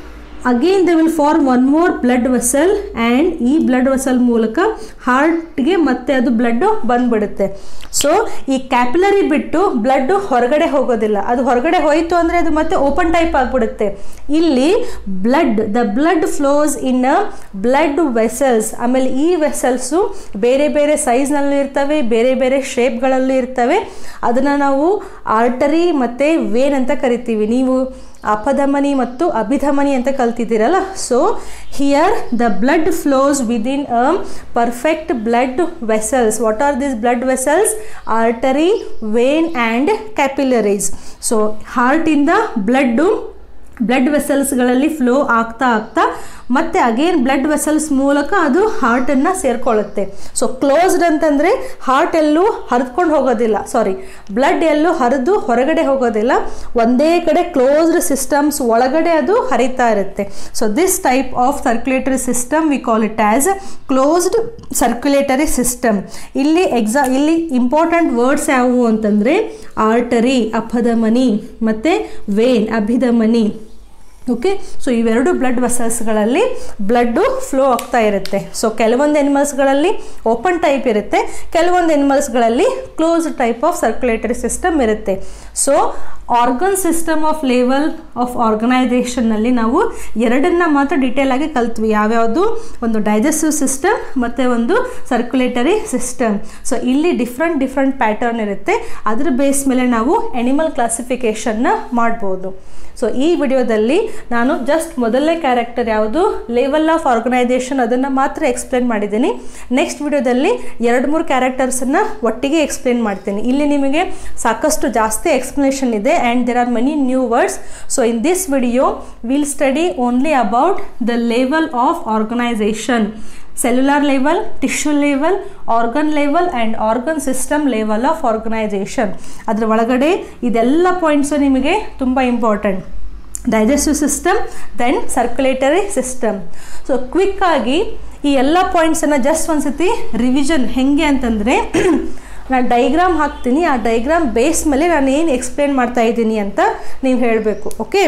again they will form one more blood vessel and ಈ ಬ್ಲಡ್ ವೆಸಲ್ ಮೂಲಕ ಹಾರ್ಟ್ಗೆ ಮತ್ತೆ ಅದು ಬ್ಲಡ್ಡು ಬಂದ್ಬಿಡುತ್ತೆ ಸೊ ಈ ಕ್ಯಾಪಿಲರಿ ಬಿಟ್ಟು ಬ್ಲಡ್ಡು ಹೊರಗಡೆ ಹೋಗೋದಿಲ್ಲ ಅದು ಹೊರಗಡೆ ಹೋಯಿತು ಅಂದರೆ ಅದು ಮತ್ತೆ ಓಪನ್ ಟೈಪ್ ಆಗಿಬಿಡುತ್ತೆ ಇಲ್ಲಿ blood the blood flows in a blood vessels ಆಮೇಲೆ ಈ ವೆಸಲ್ಸು ಬೇರೆ ಬೇರೆ ಸೈಜ್ನಲ್ಲಿ ಇರ್ತವೆ ಬೇರೆ ಬೇರೆ ಶೇಪ್ಗಳಲ್ಲಿ ಇರ್ತವೆ ಅದನ್ನು ನಾವು ಆರ್ಟರಿ ಮತ್ತು ವೇನ್ ಅಂತ ಕರಿತೀವಿ ನೀವು ಅಪಧಮನಿ ಮತ್ತು ಅಭಿಧಮನಿ ಅಂತ ಕಲ್ತಿದ್ದೀರಲ್ಲ so here the blood flows within a perfect blood vessels what are this blood vessels artery vein and capillaries so ಹಾರ್ಟಿಂದ ಬ್ಲಡ್ಡು ಬ್ಲಡ್ ವೆಸಲ್ಸ್ಗಳಲ್ಲಿ ಫ್ಲೋ ಆಗ್ತಾ ಆಗ್ತಾ ಮತ್ತೆ ಅಗೇನ್ ಬ್ಲಡ್ ವೆಸಲ್ಸ್ ಮೂಲಕ ಅದು ಹಾರ್ಟನ್ನು ಸೇರ್ಕೊಳ್ಳುತ್ತೆ ಸೊ ಕ್ಲೋಸ್ಡ್ ಅಂತಂದರೆ ಹಾರ್ಟ್ ಎಲ್ಲೂ ಹರಿದ್ಕೊಂಡು ಹೋಗೋದಿಲ್ಲ ಸಾರಿ ಬ್ಲಡ್ ಎಲ್ಲೂ ಹರಿದು ಹೊರಗಡೆ ಹೋಗೋದಿಲ್ಲ ಒಂದೇ ಕಡೆ ಕ್ಲೋಸ್ಡ್ ಸಿಸ್ಟಮ್ಸ್ ಒಳಗಡೆ ಅದು ಹರಿತಾ ಇರುತ್ತೆ so this type of circulatory system we call it as closed circulatory system ಇಲ್ಲಿ ಎಕ್ಸಾ ಇಲ್ಲಿ ಇಂಪಾರ್ಟೆಂಟ್ ವರ್ಡ್ಸ್ ಯಾವುವು ಅಂತಂದರೆ ಆರ್ಟರಿ ಅಪಧಮನಿ ಮತ್ತು ವೇನ್ ಅಭಿಧಮನಿ ಓಕೆ ಸೊ ಇವೆರಡು ಬ್ಲಡ್ ವೆಸಲ್ಸ್ಗಳಲ್ಲಿ ಬ್ಲಡ್ಡು ಫ್ಲೋ ಆಗ್ತಾ ಇರುತ್ತೆ ಸೊ ಕೆಲವೊಂದು ಎನಿಮಲ್ಸ್ಗಳಲ್ಲಿ ಓಪನ್ ಟೈಪ್ ಇರುತ್ತೆ ಕೆಲವೊಂದು ಎನಿಮಲ್ಸ್ಗಳಲ್ಲಿ close type of circulatory system ಇರುತ್ತೆ so organ system of level of ಆರ್ಗನೈಸೇಷನ್ನಲ್ಲಿ ನಾವು ಎರಡನ್ನ ಮಾತ್ರ ಡೀಟೇಲ್ ಆಗಿ ಕಲ್ತ್ವಿ ಯಾವ್ಯಾವುದು ಒಂದು ಡೈಜೆಸ್ಟಿವ್ ಸಿಸ್ಟಮ್ ಮತ್ತು ಒಂದು ಸರ್ಕ್ಯುಲೇಟರಿ ಸಿಸ್ಟಮ್ ಸೊ ಇಲ್ಲಿ ಡಿಫ್ರೆಂಟ್ ಡಿಫ್ರೆಂಟ್ ಪ್ಯಾಟರ್ನ್ ಇರುತ್ತೆ ಅದ್ರ ಬೇಸ್ ಮೇಲೆ ನಾವು ಎನಿಮಲ್ ಕ್ಲಾಸಿಫಿಕೇಷನ್ನ ಮಾಡ್ಬೋದು ಸೊ ಈ ವಿಡಿಯೋದಲ್ಲಿ ನಾನು ಜಸ್ಟ್ ಮೊದಲನೇ ಕ್ಯಾರೆಕ್ಟರ್ ಯಾವುದು ಲೆವೆಲ್ ಆಫ್ ಆರ್ಗನೈಸೇಷನ್ ಅದನ್ನು ಮಾತ್ರ ಎಕ್ಸ್ಪ್ಲೇನ್ ಮಾಡಿದ್ದೀನಿ ನೆಕ್ಸ್ಟ್ ವಿಡಿಯೋದಲ್ಲಿ ಎರಡು ಮೂರು ಕ್ಯಾರೆಕ್ಟರ್ಸನ್ನು ಒಟ್ಟಿಗೆ ಎಕ್ಸ್ಪ್ಲೇನ್ ಮಾಡ್ತೀನಿ ಇಲ್ಲಿ ನಿಮಗೆ ಸಾಕಷ್ಟು ಜಾಸ್ತಿ ಎಕ್ಸ್ಪ್ಲನೇಷನ್ ಇದೆ and there are many new words so in this video will study only about the level of organisation cellular level tissue level organ level and organ system level of organisation ಅದರ ಒಳಗಡೆ ಇದೆಲ್ಲ points ನಿಮಗೆ ತುಂಬ important digestive system then circulatory system so ಕ್ವಿಕ್ಕಾಗಿ ಈ ಎಲ್ಲ ಪಾಯಿಂಟ್ಸನ್ನು just ಒಂದು ಸತಿ ರಿವಿಷನ್ ಹೆಂಗೆ ಅಂತಂದರೆ ನಾನು ಡೈಗ್ರಾಮ್ ಹಾಕ್ತೀನಿ ಆ ಡೈಗ್ರಾಮ್ ಬೇಸ್ ಮೇಲೆ ನಾನು ಏನು ಎಕ್ಸ್ಪ್ಲೇನ್ ಮಾಡ್ತಾ ಇದ್ದೀನಿ ಅಂತ ನೀವು ಹೇಳಬೇಕು ಓಕೆ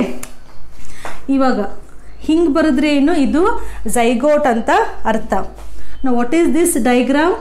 ಇವಾಗ ಹಿಂಗೆ ಬರೆದ್ರೆ ಏನು ಇದು ಝೈಗೋಟ್ ಅಂತ ಅರ್ಥ ನಾವು what is this diagram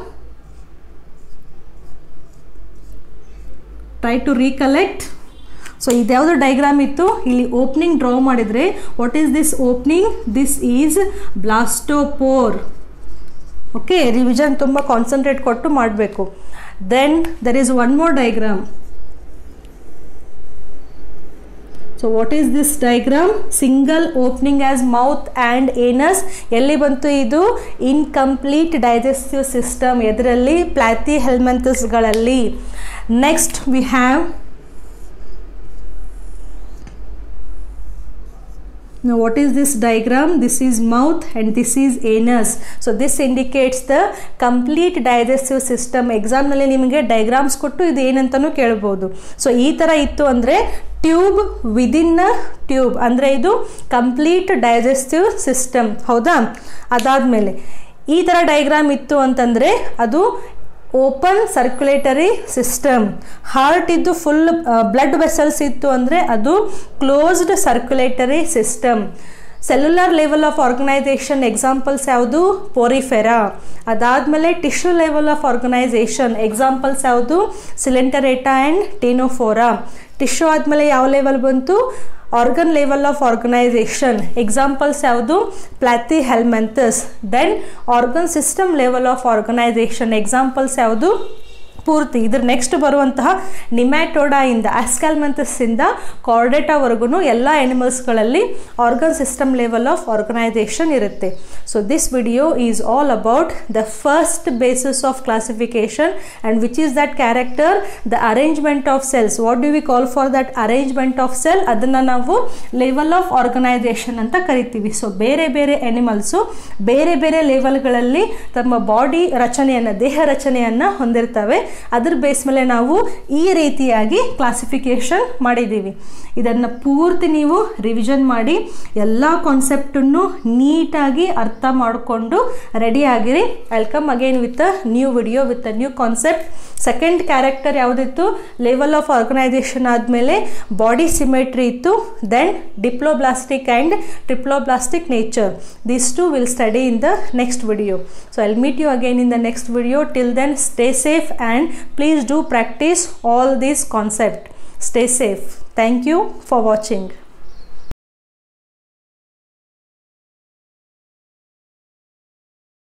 try to recollect so ಇದ್ಯಾವುದು ಡೈಗ್ರಾಮ್ ಇತ್ತು ಇಲ್ಲಿ ಓಪನಿಂಗ್ ಡ್ರಾ ಮಾಡಿದರೆ what is this opening this is blastopore okay revision ತುಂಬ ಕಾನ್ಸಂಟ್ರೇಟ್ ಕೊಟ್ಟು ಮಾಡಬೇಕು then there is one more diagram so what is this diagram single opening as mouth and anus ಎಲ್ಲಿ ಬಂತು ಇದು ಇನ್ಕಂಪ್ಲೀಟ್ ಡೈಜೆಸ್ಟಿವ್ ಸಿಸ್ಟಮ್ ಇದರಲ್ಲಿ ಪ್ಲಾತಿ ಹೆಲ್ಮೆಂಥಸ್ಗಳಲ್ಲಿ next we have Now what is this diagram? This is mouth and this is anus. So this indicates the complete digestive system. ಎಕ್ಸಾಮ್ನಲ್ಲಿ ನಿಮಗೆ diagrams ಕೊಟ್ಟು ಇದು ಏನಂತನೂ ಕೇಳ್ಬೋದು ಸೊ ಈ ಥರ ಇತ್ತು ಅಂದರೆ ಟ್ಯೂಬ್ ವಿದಿನ್ ಅ ಟ್ಯೂಬ್ ಅಂದರೆ ಇದು ಕಂಪ್ಲೀಟ್ ಡೈಜೆಸ್ಟಿವ್ ಸಿಸ್ಟಮ್ ಹೌದಾ ಅದಾದಮೇಲೆ ಈ ಥರ ಡೈಗ್ರಾಮ್ ಇತ್ತು ಅಂತಂದರೆ ಅದು ಓಪನ್ ಸರ್ಕ್ಯುಲೇಟರಿ ಸಿಸ್ಟಮ್ ಹಾರ್ಟ್ ಇದ್ದು ಫುಲ್ ಬ್ಲಡ್ ವೆಸಲ್ಸ್ ಇತ್ತು ಅಂದರೆ ಅದು closed circulatory system cellular level of organisation examples ಯಾವುದು ಪೋರಿಫೆರಾ ಅದಾದಮೇಲೆ tissue level of organisation examples ಯಾವುದು ಸಿಲೆಂಟರೇಟಾ ಆ್ಯಂಡ್ ಟೀನೋಫೋರಾ ಟಿಶ್ಯೂ ಆದಮೇಲೆ ಯಾವ ಲೆವೆಲ್ ಬಂತು organ level of organisation examples ಯಾವುದು platyhelminthes then organ system level of organisation examples ಯಾವುದು ಪೂರ್ತಿ ಇದ್ರ ನೆಕ್ಸ್ಟ್ ಬರುವಂತಹ ನಿಮ್ಯಾಟೋಡಾ ಇಂದ ಆಸ್ಕ್ಯಾಲ್ಮೆಂಥಸ್ ಇಂದ ಕಾರ್ಡೆಟಾವರೆಗೂ ಎಲ್ಲ ಎನಿಮಲ್ಸ್ಗಳಲ್ಲಿ organ system level of organisation ಇರುತ್ತೆ so this video is all about the first basis of classification and which is that character the arrangement of cells what do we call for that arrangement of cell ಅದನ್ನು ನಾವು level of organisation ಅಂತ ಕರಿತೀವಿ so ಬೇರೆ ಬೇರೆ animals ಬೇರೆ ಬೇರೆ ಲೆವೆಲ್ಗಳಲ್ಲಿ ತಮ್ಮ body ರಚನೆಯನ್ನು ದೇಹ ರಚನೆಯನ್ನು ಹೊಂದಿರ್ತವೆ ಅದ್ರ ಬೇಸ್ ಮೇಲೆ ನಾವು ಈ ರೀತಿಯಾಗಿ ಕ್ಲಾಸಿಫಿಕೇಶನ್ ಮಾಡಿದ್ದೀವಿ ಇದನ್ನು ಪೂರ್ತಿ ನೀವು ರಿವಿಷನ್ ಮಾಡಿ ಎಲ್ಲ ಕಾನ್ಸೆಪ್ಟನ್ನು ನೀಟಾಗಿ ಅರ್ಥ ಮಾಡಿಕೊಂಡು ರೆಡಿ ಆಗಿರಿ welcome again with a new video with a new concept second character ಯಾವುದಿತ್ತು ಲೆವೆಲ್ ಆಫ್ ಆರ್ಗನೈಸೇಷನ್ ಆದಮೇಲೆ ಬಾಡಿ ಸಿಮೆಟ್ರಿ ಇತ್ತು then diploblastic and triploblastic nature these two will study in the next video so I'll meet you again in the next video till then stay safe and please do practice all these concept stay safe thank you for watching